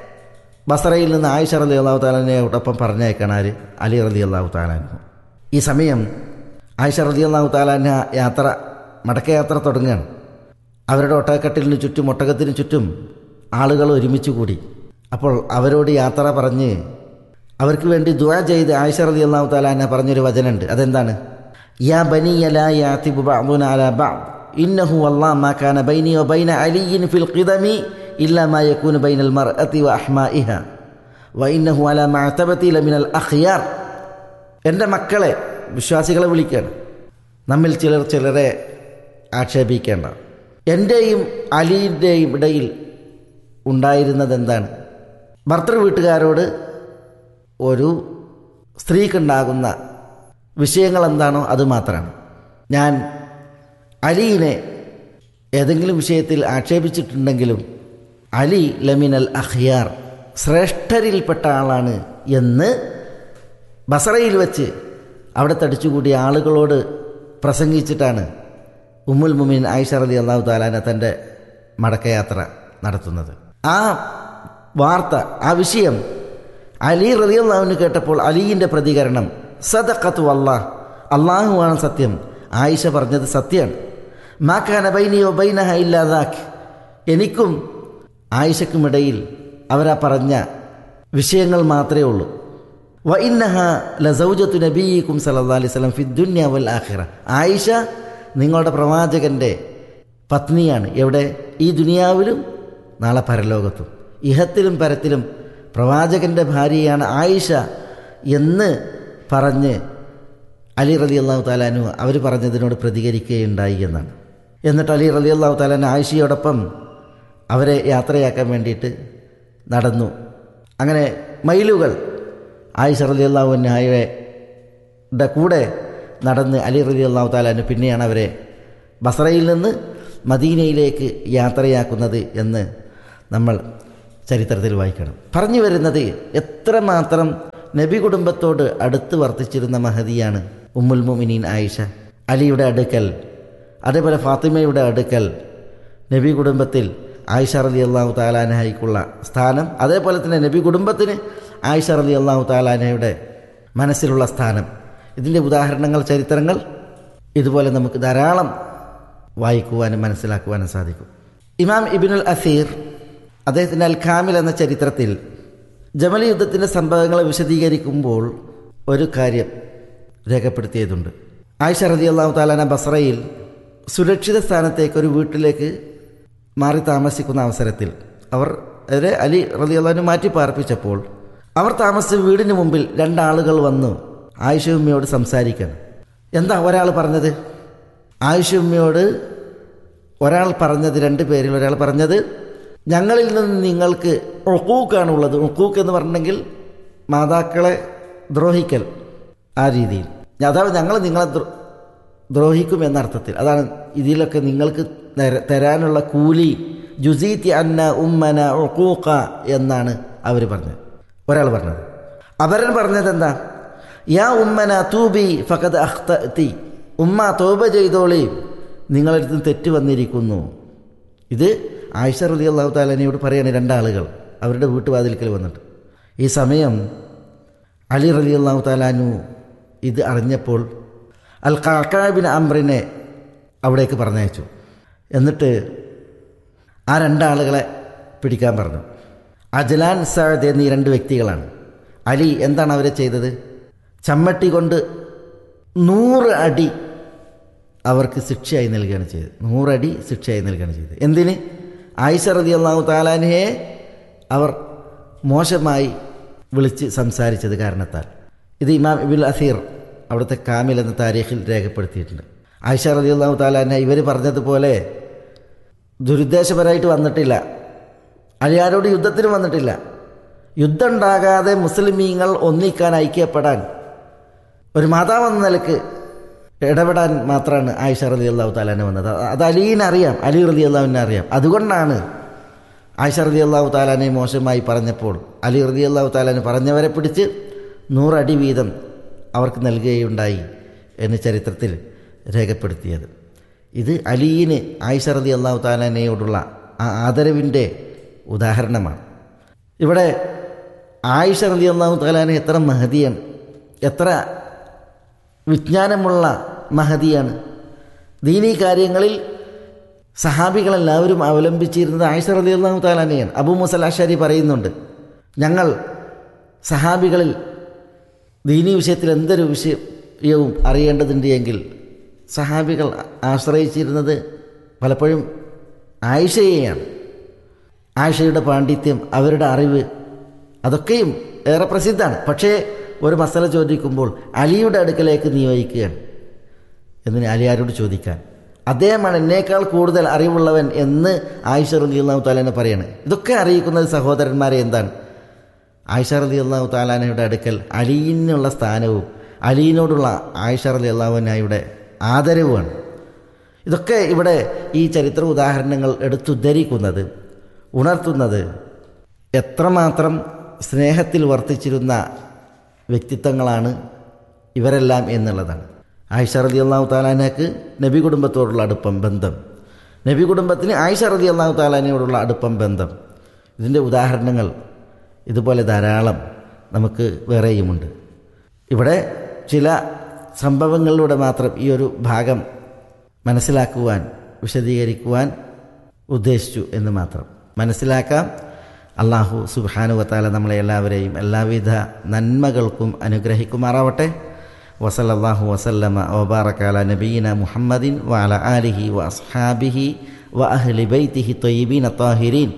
S6: ബസറയിൽ നിന്ന് ആയിഷ റലി അള്ളാഹു താലാനയോടൊപ്പം പറഞ്ഞേക്കാണ് ആര് അലി റലി അള്ളാഹു താലാനു ഈ സമയം ആയിഷ റലി അള്ളാഹു താലാന യാത്ര മടക്കയാത്ര തുടങ്ങുകയാണ് അവരുടെ ഒട്ടകക്കെട്ടിലിന് ചുറ്റും ഒട്ടകത്തിന് ചുറ്റും ആളുകൾ ഒരുമിച്ച് കൂടി അപ്പോൾ അവരോട് യാത്ര പറഞ്ഞ് അവർക്ക് വേണ്ടി ദുആ ചെയ്ത് ആയിഷ റലി അള്ളാഹു താലാന പറഞ്ഞൊരു വചനുണ്ട് അതെന്താണ് യാ ബനിയ ലാ യാതിബു ബഅദുന അലാ ബഅദ് ഇന്നഹു വല്ലാഹ് മാ കാന ബൈനി വബൈന അലിയിൻ ഫിൽ ഖിദമി ഇല്ലാ മാ യകൂനു ബൈനൽ മർഅതി വഅഹ്മാഇഹ വഇന്നഹു അലാ മഅതബതി ലമിനൽ അഖ്യാർ എൻ്റെ മക്കളെ വിശ്വാസികളെ വിളിക്കുകയാണ് നമ്മിൽ ചിലർ ചിലരെ ആക്ഷേപിക്കേണ്ട എൻ്റെയും അലിയുടെയും ഇടയിൽ ഉണ്ടായിരുന്നത് എന്താണ് ഭർത്തൃ വീട്ടുകാരോട് ഒരു സ്ത്രീക്കുണ്ടാകുന്ന വിഷയങ്ങൾ എന്താണോ അത് മാത്രമാണ് ഞാൻ അലീനെ ഏതെങ്കിലും വിഷയത്തിൽ ആക്ഷേപിച്ചിട്ടുണ്ടെങ്കിലും അലി ലമിനൽ അഖ്യാർ ശ്രേഷ്ഠരിൽപ്പെട്ട ആളാണ് എന്ന് ബസറയിൽ വെച്ച് അവിടെ തടിച്ചുകൂടിയ ആളുകളോട് പ്രസംഗിച്ചിട്ടാണ് ഉമ്മുൽ മുമീൻ ആയിഷ റലി അള്ളാഹു താലാന തൻ്റെ മടക്കയാത്ര നടത്തുന്നത് ആ വാർത്ത ആ വിഷയം അലി റലി അള്ളാഹുവിന് കേട്ടപ്പോൾ അലീൻ്റെ പ്രതികരണം സദഖത്തു അള്ളാഹ് അള്ളാഹുവാണ് സത്യം ആയിഷ പറഞ്ഞത് സത്യമാണ് മാക്കാന ബൈനിയോ ബൈനഹ ഇല്ലാതാക്ക് എനിക്കും ആയിഷക്കുമിടയിൽ അവരാ പറഞ്ഞ വിഷയങ്ങൾ മാത്രമേ ഉള്ളൂ വ ഇന്നഹ ലസൗജത്തു നബീക്കും സല്ലല്ലാഹു അലൈഹി വസല്ലം ഫി ദുനിയ വൽ ആഖിറ ആയിഷ നിങ്ങളുടെ പ്രവാചകന്റെ പത്നിയാണ് എവിടെ ഈ ദുനിയാവിലും നാളെ പരലോകത്തും ഇഹത്തിലും പരത്തിലും പ്രവാചകന്റെ ഭാര്യയാണ് ആയിഷ എന്ന് പറഞ്ഞ് അലി റലി അള്ളാഹു താലാനു അവർ പറഞ്ഞതിനോട് പ്രതികരിക്കുകയുണ്ടായി എന്നാണ് എന്നിട്ട് അലി റലി അള്ളാഹു താലാൻ ആയിഷയോടൊപ്പം അവരെ യാത്രയാക്കാൻ വേണ്ടിയിട്ട് നടന്നു അങ്ങനെ മൈലുകൾ ആയിഷ റലി അള്ളാഹു ഹായുടെ കൂടെ നടന്ന് അലി റലി അള്ളാഹു താലാന് പിന്നെയാണ് അവരെ ബസറയിൽ നിന്ന് മദീനയിലേക്ക് യാത്രയാക്കുന്നത് എന്ന് നമ്മൾ ചരിത്രത്തിൽ വായിക്കണം പറഞ്ഞു വരുന്നത് എത്രമാത്രം നബി കുടുംബത്തോട് അടുത്ത് വർത്തിച്ചിരുന്ന മഹതിയാണ് ഉമ്മുൽ മുമിനീൻ ആയിഷ അലിയുടെ അടുക്കൽ അതേപോലെ ഫാത്തിമയുടെ അടുക്കൽ നബി കുടുംബത്തിൽ ആയിഷ റലി അള്ളാഹു താലാനഹയ്ക്കുള്ള സ്ഥാനം അതേപോലെ തന്നെ നബി കുടുംബത്തിന് ആയിഷ റലി അള്ളാഹു താലാനയുടെ മനസ്സിലുള്ള സ്ഥാനം ഇതിൻ്റെ ഉദാഹരണങ്ങൾ ചരിത്രങ്ങൾ ഇതുപോലെ നമുക്ക് ധാരാളം വായിക്കുവാനും മനസ്സിലാക്കുവാനും സാധിക്കും ഇമാം ഇബിനുൽ അസീർ അദ്ദേഹത്തിൻ്റെ അൽ ഖാമിൽ എന്ന ചരിത്രത്തിൽ ജമൽ യുദ്ധത്തിൻ്റെ സംഭവങ്ങളെ വിശദീകരിക്കുമ്പോൾ ഒരു കാര്യം രേഖപ്പെടുത്തിയതുണ്ട് ആയിഷ റതി അള്ളാഹു താലാന ബസ്രയിൽ സുരക്ഷിത സ്ഥാനത്തേക്ക് ഒരു വീട്ടിലേക്ക് മാറി താമസിക്കുന്ന അവസരത്തിൽ അവർ അവരെ അലി റതി അള്ളഹാനു മാറ്റി പാർപ്പിച്ചപ്പോൾ അവർ താമസിച്ച വീടിന് മുമ്പിൽ രണ്ടാളുകൾ വന്നു ആയിഷ ഉമ്മയോട് സംസാരിക്കാൻ എന്താ ഒരാൾ പറഞ്ഞത് ആയിഷ ഉമ്മയോട് ഒരാൾ പറഞ്ഞത് രണ്ട് പേരിൽ ഒരാൾ പറഞ്ഞത് ഞങ്ങളിൽ നിന്ന് നിങ്ങൾക്ക് ഒക്കൂക്കാണ് ഉള്ളത് ഒക്കൂക്ക് എന്ന് പറഞ്ഞെങ്കിൽ മാതാക്കളെ ദ്രോഹിക്കൽ ആ രീതിയിൽ അതായത് ഞങ്ങൾ നിങ്ങളെ ദ്രോ- ദ്രോഹിക്കും എന്ന അർത്ഥത്തിൽ അതാണ് ഇതിലൊക്കെ നിങ്ങൾക്ക് തര- തരാനുള്ള കൂലി ജുസീത്തി അന്ന ഉമ്മന ഒക്കൂക്ക എന്നാണ് അവർ പറഞ്ഞത് ഒരാൾ പറഞ്ഞത് അവരൻ പറഞ്ഞത് എന്താ യാ ഉമ്മന തൂബി ഫഖദ് അഖ്തി ഉമ്മ തോബ ചെയ്തോളി നിങ്ങളടുത്ത് തെറ്റ് വന്നിരിക്കുന്നു ഇത് ആയിഷ റലി അള്ളാഹു താലനയോട് പറയാണ് രണ്ടാളുകൾ അവരുടെ വീട്ടുവാതിൽക്കൽ വന്നിട്ട് ഈ സമയം അലി റലി അള്ളാഹു താലാനു ഇത് അറിഞ്ഞപ്പോൾ അൽ കാക്കാബിൻ അമ്രിനെ അവിടേക്ക് പറഞ്ഞയച്ചു എന്നിട്ട് ആ രണ്ടാളുകളെ പിടിക്കാൻ പറഞ്ഞു അജലാൻ സാദ് എന്നീ രണ്ട് വ്യക്തികളാണ് അലി എന്താണ് അവരെ ചെയ്തത് ചമ്മട്ടി കൊണ്ട് നൂറ് അടി അവർക്ക് ശിക്ഷയായി നൽകുകയാണ് ചെയ്തത് നൂറടി ശിക്ഷയായി നൽകുകയാണ് ചെയ്തത് എന്തിന് ആയിഷ റതി അള്ളാഹു താലാനയെ അവർ മോശമായി വിളിച്ച് സംസാരിച്ചത് കാരണത്താൽ ഇത് ഇമാം ഇബുൽ അസീർ അവിടുത്തെ കാമിൽ എന്ന താരീഖിൽ രേഖപ്പെടുത്തിയിട്ടുണ്ട് ആയിഷ റതി അള്ളാഹു താലാന ഇവർ പറഞ്ഞതുപോലെ ദുരുദ്ദേശപരമായിട്ട് വന്നിട്ടില്ല അലിയാരോട് യുദ്ധത്തിന് വന്നിട്ടില്ല യുദ്ധം ഉണ്ടാകാതെ മുസ്ലിമീങ്ങൾ ഒന്നിക്കാൻ ഐക്യപ്പെടാൻ ഒരു മാതാവെന്ന നിലക്ക് ഇടപെടാൻ മാത്രമാണ് ആയിഷ റലി അള്ളാഹു താലാനെ വന്നത് അത് അലീനെ അറിയാം അലി റലി അള്ളാഹുവിനെ അറിയാം അതുകൊണ്ടാണ് ആയിഷ റലി അള്ളാഹു താലാനെ മോശമായി പറഞ്ഞപ്പോൾ അലി റലി അള്ളാഹു താലാനെ പറഞ്ഞവരെ പിടിച്ച് നൂറടി വീതം അവർക്ക് നൽകുകയുണ്ടായി എന്ന് ചരിത്രത്തിൽ രേഖപ്പെടുത്തിയത് ഇത് അലീന് ആയിഷ റലി അള്ളാഹു താലാനയോടുള്ള ആ ആദരവിൻ്റെ ഉദാഹരണമാണ് ഇവിടെ ആയിഷ റലി അള്ളാഹു താലാനെ എത്ര മഹതിയാണ് എത്ര വിജ്ഞാനമുള്ള മഹതിയാണ് ദീനീ കാര്യങ്ങളിൽ സഹാബികളെല്ലാവരും അവലംബിച്ചിരുന്നത് ആയിഷ റലി അള്ളാഹു താലാനെയാണ് അബൂ മുസൽ അഷാരി പറയുന്നുണ്ട് ഞങ്ങൾ സഹാബികളിൽ ദീനീ വിഷയത്തിൽ എന്തൊരു വിഷയവും അറിയേണ്ടതുണ്ട് എങ്കിൽ സഹാബികൾ ആശ്രയിച്ചിരുന്നത് പലപ്പോഴും ആയിഷയെയാണ് ആയിഷയുടെ പാണ്ഡിത്യം അവരുടെ അറിവ് അതൊക്കെയും ഏറെ പ്രസിദ്ധമാണ് പക്ഷേ ഒരു മസല ചോദിക്കുമ്പോൾ അലിയുടെ അടുക്കലേക്ക് നിയോഗിക്കുകയാണ് എന്ന് അലിയാരോട് ചോദിക്കാൻ അദ്ദേഹമാണ് എന്നേക്കാൾ കൂടുതൽ അറിവുള്ളവൻ എന്ന് ആയിഷ റലി അള്ളാഹു താലാനെ പറയാണ് ഇതൊക്കെ അറിയിക്കുന്നത് സഹോദരന്മാരെ എന്താണ് ആയിഷ റലി അള്ളാഹു താലാനയുടെ അടുക്കൽ അലീനുള്ള സ്ഥാനവും അലീനോടുള്ള ആയിഷ റലി അള്ളാഹുനായുടെ ആദരവുമാണ് ഇതൊക്കെ ഇവിടെ ഈ ചരിത്ര ഉദാഹരണങ്ങൾ എടുത്തുദ്ധരിക്കുന്നത് ഉണർത്തുന്നത് എത്രമാത്രം സ്നേഹത്തിൽ വർത്തിച്ചിരുന്ന വ്യക്തിത്വങ്ങളാണ് ഇവരെല്ലാം എന്നുള്ളതാണ് ആയിഷ റതി അള്ളാഹു താലാനക്ക് നബി കുടുംബത്തോടുള്ള അടുപ്പം ബന്ധം നബി കുടുംബത്തിന് ആയിഷ റതി അള്ളാഹു താലാനയോടുള്ള അടുപ്പം ബന്ധം ഇതിൻ്റെ ഉദാഹരണങ്ങൾ ഇതുപോലെ ധാരാളം നമുക്ക് വേറെയുമുണ്ട് ഇവിടെ ചില സംഭവങ്ങളിലൂടെ മാത്രം ഈ ഒരു ഭാഗം മനസ്സിലാക്കുവാൻ വിശദീകരിക്കുവാൻ ഉദ്ദേശിച്ചു എന്ന് മാത്രം മനസ്സിലാക്കാം അള്ളാഹു സുബാനുവത്താല നമ്മളെ എല്ലാവരെയും എല്ലാവിധ നന്മകൾക്കും അനുഗ്രഹിക്കുമാറാവട്ടെ വസലല്ലാഹു വസല്ലമ വബാറക്കാല നബീന മുഹമ്മദിൻ വാല ആലിഹി വ അസ്ഹാബിഹി വ അഹ്ലി ബൈത്തിഹി തൊയ്യബീൻ അത്താഹിരീൻ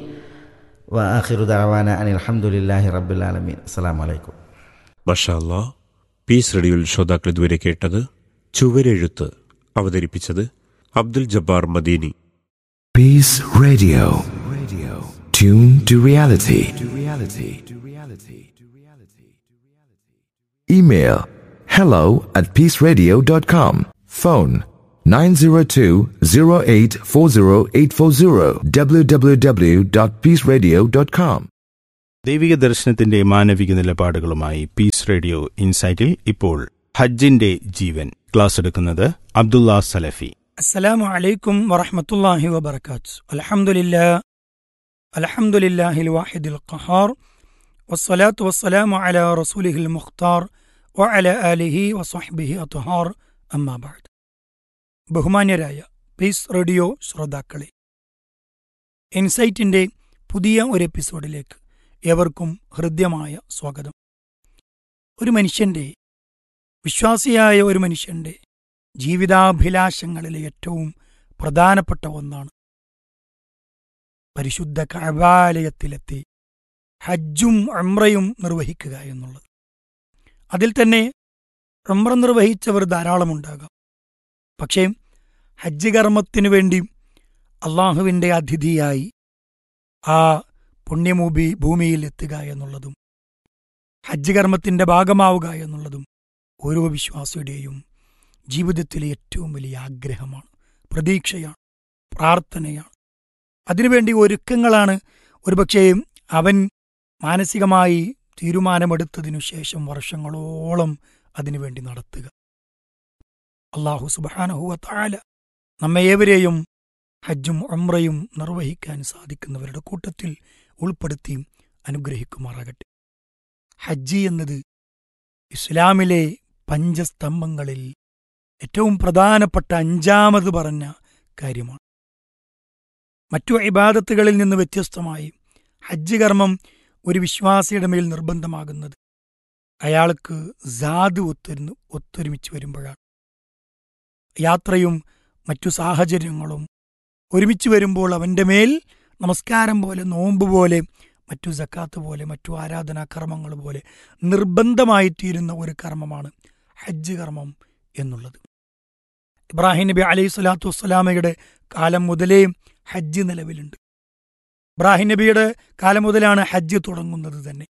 S6: വ ആഖിറു ദഅവാന അനിൽ അൽഹംദുലില്ലാഹി റബ്ബിൽ ആലമീൻ അസ്സലാമു അലൈക്കും
S5: മഷാല്ല പീസ് റേഡിയോയിൽ ശ്രോതാക്കൾ ഇതുവരെ കേട്ടത് ചുവരെഴുത്ത് അവതരിപ്പിച്ചത് Abdul Jabbar Madeeni
S7: Peace Radio. Radio. Tune to reality. To reality. To reality. To reality. Email hello at peaceradio.com. Phone 902-0840840 www.peaceradio.com.
S8: ദൈവിക ദർശനത്തിന്റെ മാനവിക നിലപാടുകളുമായി പീസ് റേഡിയോ ഇൻസൈറ്റിൽ ഇപ്പോൾ ഹജ്ജിന്റെ ജീവൻ ക്ലാസ് എടുക്കുന്നത് അബ്ദുള്ള സലഫി
S9: السلام عليكم ورحمة الله وبركاته الحمد لله الحمد لله الواحد القهار والصلاة والسلام على رسوله المختار وعلى آله وصحبه أطهار أما بعد ബഹുമാന്യരായ പീസ് റേഡിയോ ശ്രോതാക്കളെ ഇൻസൈറ്റിന്റെ പുതിയ ഒരു എപ്പിസോഡിലേക്ക് ഏവർക്കും ഹൃദ്യമായ സ്വാഗതം ഒരു മനുഷ്യന്റെ വിശ്വാസിയായ ഒരു മനുഷ്യന്റെ ജീവിതാഭിലാഷങ്ങളിലെ ഏറ്റവും പ്രധാനപ്പെട്ട ഒന്നാണ് പരിശുദ്ധ കഴബാലയത്തിലെത്തി ഹജ്ജും അമ്രയും നിർവഹിക്കുക എന്നുള്ളത് അതിൽ തന്നെ ഉംറ നിർവഹിച്ചവർ ധാരാളമുണ്ടാകാം പക്ഷേ ഹജ്ജ് കർമ്മത്തിനു വേണ്ടി അള്ളാഹുവിൻ്റെ അതിഥിയായി ആ പുണ്യമൂബി ഭൂമിയിൽ എത്തുക എന്നുള്ളതും ഹജ്ജ് കർമ്മത്തിൻ്റെ ഭാഗമാവുക എന്നുള്ളതും ഓരോ വിശ്വാസിയുടെയും ജീവിതത്തിലെ ഏറ്റവും വലിയ ആഗ്രഹമാണ് പ്രതീക്ഷയാണ് പ്രാർത്ഥനയാണ് അതിനുവേണ്ടി ഒരുക്കങ്ങളാണ് ഒരുപക്ഷേ അവൻ മാനസികമായി തീരുമാനമെടുത്തതിനു ശേഷം വർഷങ്ങളോളം അതിനുവേണ്ടി നടത്തുക അള്ളാഹു സുബാനഹുവ താല നമ്മെ ഏവരെയും ഹജ്ജും ഉംറയും നിർവഹിക്കാൻ സാധിക്കുന്നവരുടെ കൂട്ടത്തിൽ ഉൾപ്പെടുത്തി അനുഗ്രഹിക്കുമാറാകട്ടെ ഹജ്ജ് എന്നത് ഇസ്ലാമിലെ പഞ്ചസ്തംഭങ്ങളിൽ ഏറ്റവും പ്രധാനപ്പെട്ട അഞ്ചാമത് പറഞ്ഞ കാര്യമാണ് മറ്റു ഇബാദത്തുകളിൽ നിന്ന് വ്യത്യസ്തമായി ഹജ്ജ് കർമ്മം ഒരു വിശ്വാസിയുടെ മേൽ നിർബന്ധമാകുന്നത് അയാൾക്ക് ജാത് ഒത്തൊരുന്ന് ഒത്തൊരുമിച്ച് വരുമ്പോഴാണ് യാത്രയും മറ്റു സാഹചര്യങ്ങളും ഒരുമിച്ച് വരുമ്പോൾ അവൻ്റെ മേൽ നമസ്കാരം പോലെ നോമ്പ് പോലെ മറ്റു ജക്കാത്ത് പോലെ മറ്റു ആരാധനാ കർമ്മങ്ങൾ പോലെ നിർബന്ധമായിത്തീരുന്ന ഒരു കർമ്മമാണ് ഹജ്ജ് കർമ്മം എന്നുള്ളത് ഇബ്രാഹിം നബി അലൈഹി സ്വലാത്തു വസ്സലാമയുടെ കാലം മുതലേ ഹജ്ജ് നിലവിലുണ്ട് ഇബ്രാഹിം നബിയുടെ കാലം മുതലാണ് ഹജ്ജ് തുടങ്ങുന്നത് തന്നെ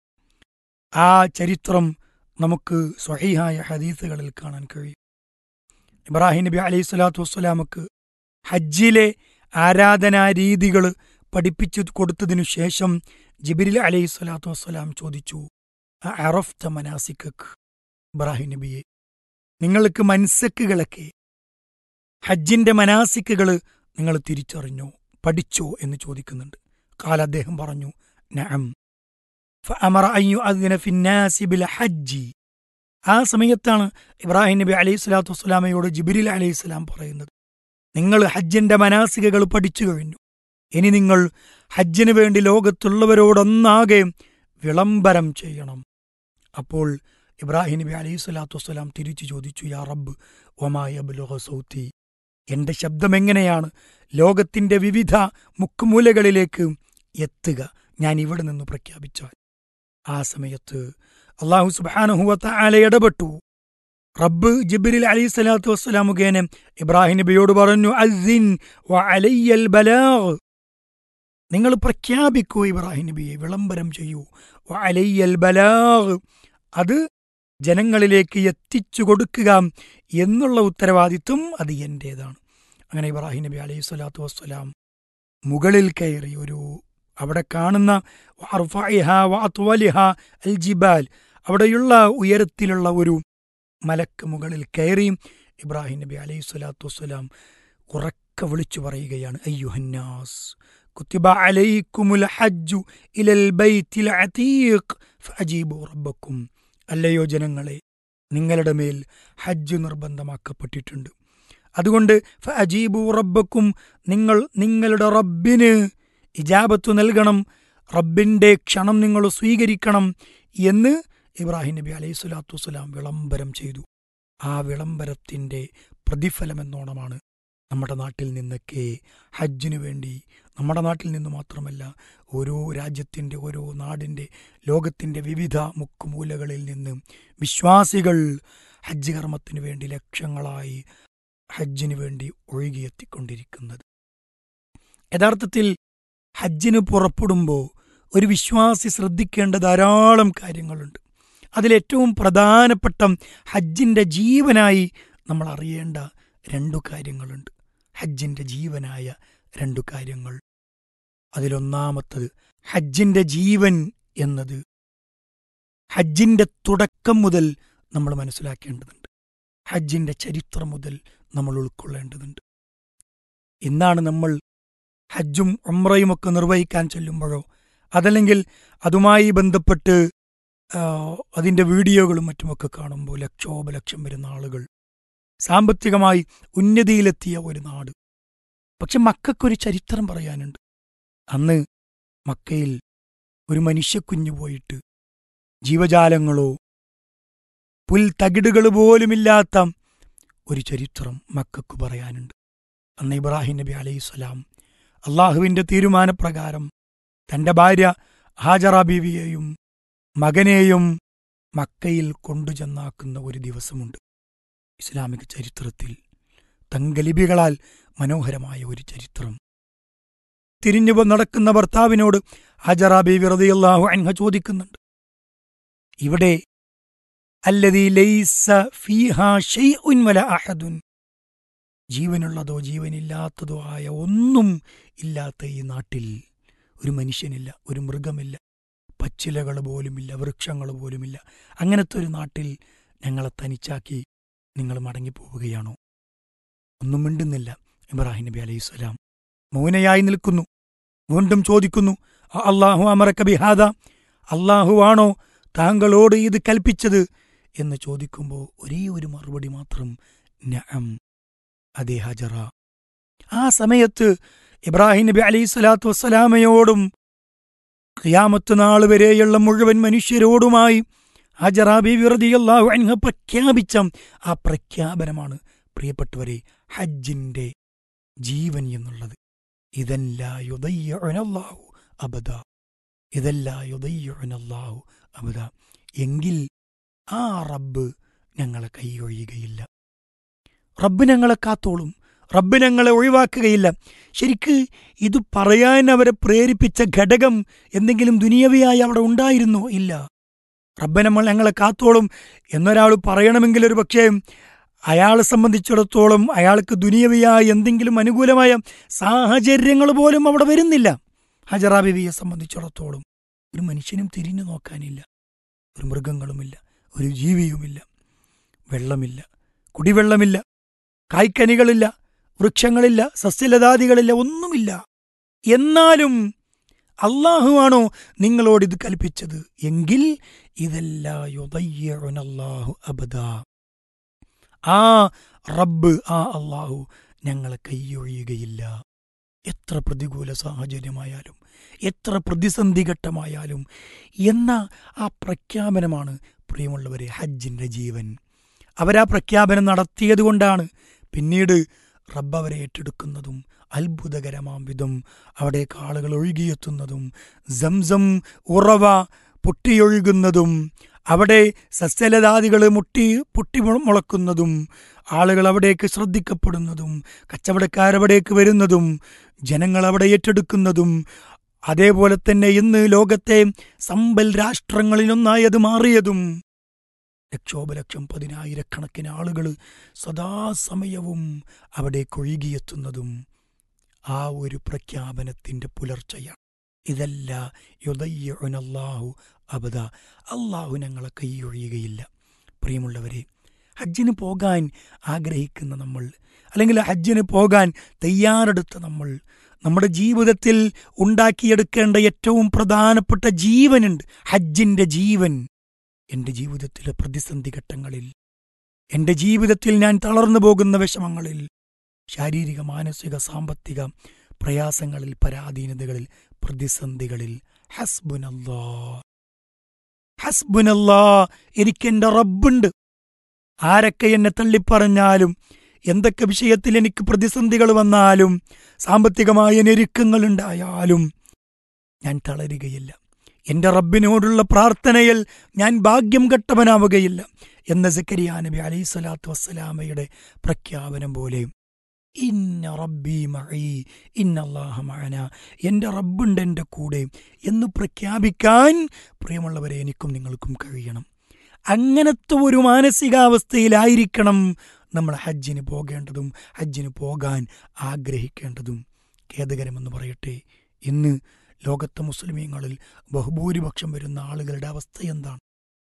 S9: ആ ചരിത്രം നമുക്ക് സ്വഹീഹായ ഹദീസുകളിൽ കാണാൻ കഴിയും ഇബ്രാഹിം നബി അലൈഹി സ്വലാത്തു വസ്സലാമക്ക് ഹജ്ജിലെ ആരാധനാ രീതികൾ പഠിപ്പിച്ചു കൊടുത്തതിനു ശേഷം ജിബിരിൽ അലൈഹി സ്വലാത്തു വസ്സലാം ചോദിച്ചു അറഫ്ത മനാസിക്കക്ക് ഇബ്രാഹിം നബിയെ നിങ്ങൾക്ക് മൻസക്കുകളൊക്കെ ഹജ്ജിന്റെ മനാസിക്കുകൾ നിങ്ങൾ തിരിച്ചറിഞ്ഞോ പഠിച്ചോ എന്ന് ചോദിക്കുന്നുണ്ട് കാല അദ്ദേഹം പറഞ്ഞു നഅം ഫഅമറ അൻ യുഅദ്ദിന ഫിന്നാസി ബിൽ ഹജ്ജി ആ സമയത്താണ് ഇബ്രാഹിം നബി അലൈഹി സ്വലാത്തു വസ്സലാമയോട് ജിബിരിൽ അലൈഹി സ്വലാം പറയുന്നത് നിങ്ങൾ ഹജ്ജിന്റെ മനാസികകൾ പഠിച്ചു കഴിഞ്ഞു ഇനി നിങ്ങൾ ഹജ്ജിന് വേണ്ടി ലോകത്തുള്ളവരോടൊന്നാകെ വിളംബരം ചെയ്യണം അപ്പോൾ ഇബ്രാഹിം നബി അലൈഹി സ്വലാത്തു വസ്സലാം തിരിച്ചു ചോദിച്ചു യാ റബ്ബ് ഒമായ സൗത്തി എന്റെ ശബ്ദം എങ്ങനെയാണ് ലോകത്തിന്റെ വിവിധ മുക്കുമൂലകളിലേക്ക് എത്തുക ഞാൻ ഇവിടെ നിന്ന് പ്രഖ്യാപിച്ചാൽ ആ സമയത്ത് അള്ളാഹു സുബാനഹുവത്ത ആല ഇടപെട്ടു റബ്ബ് ജിബ്രിൽ അലൈഹി സ്വലാത്തു വസ്സലാം മുഖേന ഇബ്രാഹിം നബിയോട് പറഞ്ഞു അസിൻ വ അലയ്യൽ ബലാഗ് നിങ്ങൾ പ്രഖ്യാപിക്കൂ ഇബ്രാഹിം നബിയെ വിളംബരം ചെയ്യൂ വ അലയ്യൽ ബലാഗ് അത് ജനങ്ങളിലേക്ക് എത്തിച്ചു കൊടുക്കുക എന്നുള്ള ഉത്തരവാദിത്വം അത് എന്റേതാണ് അങ്ങനെ ഇബ്രാഹിം നബി അലൈഹി സ്വലാത്തു വസ്സലാം മുകളിൽ കയറി ഒരു അവിടെ കാണുന്ന അൽ ജിബാൽ അവിടെയുള്ള ഉയരത്തിലുള്ള ഒരു മലക്ക് മുകളിൽ കയറി ഇബ്രാഹിം നബി അലൈഹി സ്വലാത്തു വസ്സലാം ഉറക്ക വിളിച്ചു പറയുകയാണ് അയ്യുഹന്നാസ് കുത്തിബ അലൈക്കുമുൽ ഹജ്ജു ഇലൽ ബൈത്തിൽ അതീഖ് ഫഅജീബു റബ്ബക്കും അല്ലയോ ജനങ്ങളെ നിങ്ങളുടെ മേൽ ഹജ്ജ് നിർബന്ധമാക്കപ്പെട്ടിട്ടുണ്ട് അതുകൊണ്ട് ഫഅജീബു റബ്ബക്കും നിങ്ങൾ നിങ്ങളുടെ റബ്ബിന് ഇജാബത്തു നൽകണം റബ്ബിന്റെ ക്ഷണം നിങ്ങൾ സ്വീകരിക്കണം എന്ന് ഇബ്രാഹിം നബി അലൈഹി സ്വലാത്തു വസ്സലാം വിളംബരം ചെയ്തു ആ വിളംബരത്തിന്റെ പ്രതിഫലമെന്നോണമാണ് നമ്മുടെ നാട്ടിൽ നിന്നൊക്കെ ഹജ്ജിനു വേണ്ടി നമ്മുടെ നാട്ടിൽ നിന്ന് മാത്രമല്ല ഓരോ രാജ്യത്തിൻ്റെ ഓരോ നാടിൻ്റെ ലോകത്തിൻ്റെ വിവിധ മുക്കുമൂലകളിൽ നിന്ന് വിശ്വാസികൾ ഹജ്ജ് കർമ്മത്തിനു വേണ്ടി ലക്ഷങ്ങളായി ഹജ്ജിനു വേണ്ടി ഒഴുകിയെത്തിക്കൊണ്ടിരിക്കുന്നത് യഥാർത്ഥത്തിൽ ഹജ്ജിന് പുറപ്പെടുമ്പോൾ ഒരു വിശ്വാസി ശ്രദ്ധിക്കേണ്ട ധാരാളം കാര്യങ്ങളുണ്ട് അതിലേറ്റവും പ്രധാനപ്പെട്ട ഹജ്ജിൻ്റെ ജീവനായി നമ്മൾ അറിയേണ്ട രണ്ടു കാര്യങ്ങളുണ്ട് ഹജ്ജിൻ്റെ ജീവനായ രണ്ടു കാര്യങ്ങൾ അതിലൊന്നാമത്തത് ഹജ്ജിൻ്റെ ജീവൻ എന്നത് ഹജ്ജിന്റെ തുടക്കം മുതൽ നമ്മൾ മനസ്സിലാക്കേണ്ടതുണ്ട് ഹജ്ജിന്റെ ചരിത്രം മുതൽ നമ്മൾ ഉൾക്കൊള്ളേണ്ടതുണ്ട് ഇന്നാണ് നമ്മൾ ഹജ്ജും ഉംറയും ഒക്കെ നിർവഹിക്കാൻ ചെല്ലുമ്പോഴോ അതല്ലെങ്കിൽ അതുമായി ബന്ധപ്പെട്ട് ആ, അതിന്റെ വീഡിയോകളും മറ്റുമൊക്കെ കാണുമ്പോൾ ലക്ഷോപലക്ഷം വരുന്ന ആളുകൾ സാമ്പത്തികമായി ഉന്നതിയിലെത്തിയ ഒരു നാട് പക്ഷെ മക്കൾക്കൊരു ചരിത്രം പറയാനുണ്ട് അന്ന് മക്കയിൽ ഒരു മനുഷ്യക്കുഞ്ഞു പോയിട്ട് ജീവജാലങ്ങളോ പുൽത്തകിടുകൾ പോലുമില്ലാത്ത ഒരു ചരിത്രം മക്കൾക്ക് പറയാനുണ്ട് അന്ന് ഇബ്രാഹിം നബി അലൈഹിസ്സലാം അള്ളാഹുവിന്റെ തീരുമാനപ്രകാരം തന്റെ ഭാര്യ ഹാജറ ബീവിയെയും മകനെയും മക്കയിൽ കൊണ്ടുചെന്നാക്കുന്ന ഒരു ദിവസമുണ്ട് ഇസ്ലാമിക ചരിത്രത്തിൽ തങ്കലിപികളാൽ മനോഹരമായ ഒരു ചരിത്രം തിരിഞ്ഞു നടക്കുന്ന ഭർത്താവിനോട് ഹജറ ബീവി റളിയല്ലാഹു അൻഹ ചോദിക്കുന്നുണ്ട് ഇവിടെ അല്ലതീ ലൈസ ഫീഹാ ഷൈഉൻ വല അഹദുൻ ജീവനുള്ളതോ ജീവനില്ലാത്തതോ ആയ ഒന്നും ഇല്ലാത്ത ഈ നാട്ടിൽ ഒരു മനുഷ്യനില്ല ഒരു മൃഗമില്ല പച്ചിലകൾ പോലുമില്ല വൃക്ഷങ്ങൾ പോലുമില്ല അങ്ങനത്തെ ഒരു നാട്ടിൽ ഞങ്ങളെ തനിച്ചാക്കി നിങ്ങൾ മടങ്ങിപ്പോവുകയാണോ ഒന്നും മിണ്ടുന്നില്ല ഇബ്രാഹിം നബി അലൈഹി സ്വലാം മൗനയായി നിൽക്കുന്നു വീണ്ടും ചോദിക്കുന്നു "അ അല്ലാഹു അമറക്ക ബിഹാദ അള്ളാഹുവാണോ താങ്കളോട് ഇത് കൽപ്പിച്ചത് എന്ന് ചോദിക്കുമ്പോൾ ഒരേ ഒരു മറുപടി മാത്രം നഅം അതേ ഹജറ ആ സമയത്ത് ഇബ്രാഹിം നബി അലൈഹി സ്വലാത്തു വസ്സലാമയോടും ഖിയാമത്ത് നാൾ വരെയുള്ള മുഴുവൻ മനുഷ്യരോടുമായി ഹജറ ബീവി റളിയല്ലാഹു അൻഹ പ്രഖ്യാപിച്ച ആ പ്രഖ്യാപനമാണ് പ്രിയപ്പെട്ടവരെ ഹജ്ജിന്റെ ജീവൻ എന്നുള്ളത് ഇതല്ല യുദയ്യഅനല്ലാഹു അബദ ഇതല്ല യുദയ്യഅനല്ലാഹു അബദ എങ്കിൽ ആ റബ്ബ് ഞങ്ങളെ കൈയൊഴിയുകയില്ല റബ്ബ് ഞങ്ങളെ കാത്തോളും റബ്ബ് ഞങ്ങളെ ഒഴിവാക്കുകയില്ല ശരിക്ക് ഇത് പറയാൻ അവരെ പ്രേരിപ്പിച്ച ഘടകം എന്തെങ്കിലും ദുനിയവിയായി അവിടെ ഉണ്ടായിരുന്നോ ഇല്ല റബ്ബ് നമ്മൾ ഞങ്ങളെ കാത്തോളും എന്നൊരാൾ പറയണമെങ്കിൽ ഒരു പക്ഷേ അയാളെ സംബന്ധിച്ചിടത്തോളം അയാൾക്ക് ദുനിയവിയായ എന്തെങ്കിലും അനുകൂലമായ സാഹചര്യങ്ങൾ പോലും അവിടെ വരുന്നില്ല ഹജറ ബിവിയെ സംബന്ധിച്ചിടത്തോളം ഒരു മനുഷ്യനും തിരിഞ്ഞു നോക്കാനില്ല ഒരു മൃഗങ്ങളുമില്ല ഒരു ജീവിയുമില്ല വെള്ളമില്ല കുടിവെള്ളമില്ല കായ്ക്കനികളില്ല വൃക്ഷങ്ങളില്ല സസ്യലതാദികളില്ല ഒന്നുമില്ല എന്നാലും അള്ളാഹുവാണോ നിങ്ങളോട് ഇത് കൽപ്പിച്ചത് എങ്കിൽ ഇതല്ലാഹു അബദ ആ റബ്ബ് ആ അള്ളാഹു ഞങ്ങളെ കൈയൊഴിയുകയില്ല എത്ര പ്രതികൂല സാഹചര്യമായാലും എത്ര പ്രതിസന്ധി ഘട്ടമായാലും എന്ന ആ പ്രഖ്യാപനമാണ് പ്രിയമുള്ളവരെ ഹജ്ജിന്റെ ജീവൻ അവരാ പ്രഖ്യാപനം നടത്തിയതുകൊണ്ടാണ് പിന്നീട് റബ്ബ് അവരെ ഏറ്റെടുക്കുന്നതും അത്ഭുതകരമാം വിധം അവിടേക്ക് ആളുകൾ ഒഴുകിയെത്തുന്നതും സംസം ഉറവ പൊട്ടിയൊഴുകുന്നതും അവിടെ സസ്യലതാദികൾ മുട്ടി പൊട്ടി മു- മുളക്കുന്നതും ആളുകൾ അവിടേക്ക് ശ്രദ്ധിക്കപ്പെടുന്നതും കച്ചവടക്കാരവിടേക്ക് വരുന്നതും ജനങ്ങൾ അവിടെ ഏറ്റെടുക്കുന്നതും അതേപോലെ തന്നെ ഇന്ന് ലോകത്തെ സമ്പൽ രാഷ്ട്രങ്ങളിലൊന്നായി അത് മാറിയതും ലക്ഷോപലക്ഷം പതിനായിരക്കണക്കിന് ആളുകൾ സദാസമയവും അവിടേക്ക് ഒഴുകിയെത്തുന്നതും ആ ഒരു പ്രഖ്യാപനത്തിന്റെ പുലർച്ചയാണ് ഇതല്ല യുദയ്യഅനല്ലാഹു അബദ അള്ളാഹു ഞങ്ങളെ കൈയൊഴിയുകയില്ല പ്രിയമുള്ളവരെ ഹജ്ജിന് പോകാൻ ആഗ്രഹിക്കുന്ന നമ്മൾ അല്ലെങ്കിൽ ഹജ്ജിന് പോകാൻ തയ്യാറെടുത്ത നമ്മൾ നമ്മുടെ ജീവിതത്തിൽ ഉണ്ടാക്കിയെടുക്കേണ്ട ഏറ്റവും പ്രധാനപ്പെട്ട ജീവനുണ്ട് ഹജ്ജിന്റെ ജീവൻ എന്റെ ജീവിതത്തിലെ പ്രതിസന്ധി ഘട്ടങ്ങളിൽ എന്റെ ജീവിതത്തിൽ ഞാൻ തളർന്നു പോകുന്ന വിഷമങ്ങളിൽ ശാരീരിക മാനസിക സാമ്പത്തിക പ്രയാസങ്ങളിൽ പരാധീനതകളിൽ പ്രതിസന്ധികളിൽ ഹസ്ബുനല്ലാ ഹസ്ബുനല്ലാ എനിക്കെന്റെ റബ്ബുണ്ട് ആരൊക്കെ എന്നെ തള്ളിപ്പറഞ്ഞാലും എന്തൊക്കെ വിഷയത്തിൽ എനിക്ക് പ്രതിസന്ധികൾ വന്നാലും സാമ്പത്തികമായ ഞെരുക്കങ്ങൾ ഉണ്ടായാലും ഞാൻ തളരുകയില്ല എന്റെ റബ്ബിനോടുള്ള പ്രാർത്ഥനയിൽ ഞാൻ ഭാഗ്യം കെട്ടവനാവുകയില്ല എന്ന സക്കരിയ നബി അലൈഹി സ്വലാത്തു വസ്സലാമയുടെ പ്രഖ്യാപനം പോലെ ഇന്ന റബ്ബി മഴി ഇന്നല്ലാഹ മഴന എൻ്റെ റബ്ബുണ്ട് എൻ്റെ കൂടെ എന്ന് പ്രഖ്യാപിക്കാൻ പ്രിയമുള്ളവരെ എനിക്കും നിങ്ങൾക്കും കഴിയണം അങ്ങനത്തെ ഒരു മാനസികാവസ്ഥയിലായിരിക്കണം നമ്മൾ ഹജ്ജിന് പോകേണ്ടതും ഹജ്ജിന് പോകാൻ ആഗ്രഹിക്കേണ്ടതും ഖേദകരമെന്ന് പറയട്ടെ ഇന്ന് ലോകത്തെ മുസ്ലിമീങ്ങളിൽ ബഹുഭൂരിപക്ഷം വരുന്ന ആളുകളുടെ അവസ്ഥ എന്താണ്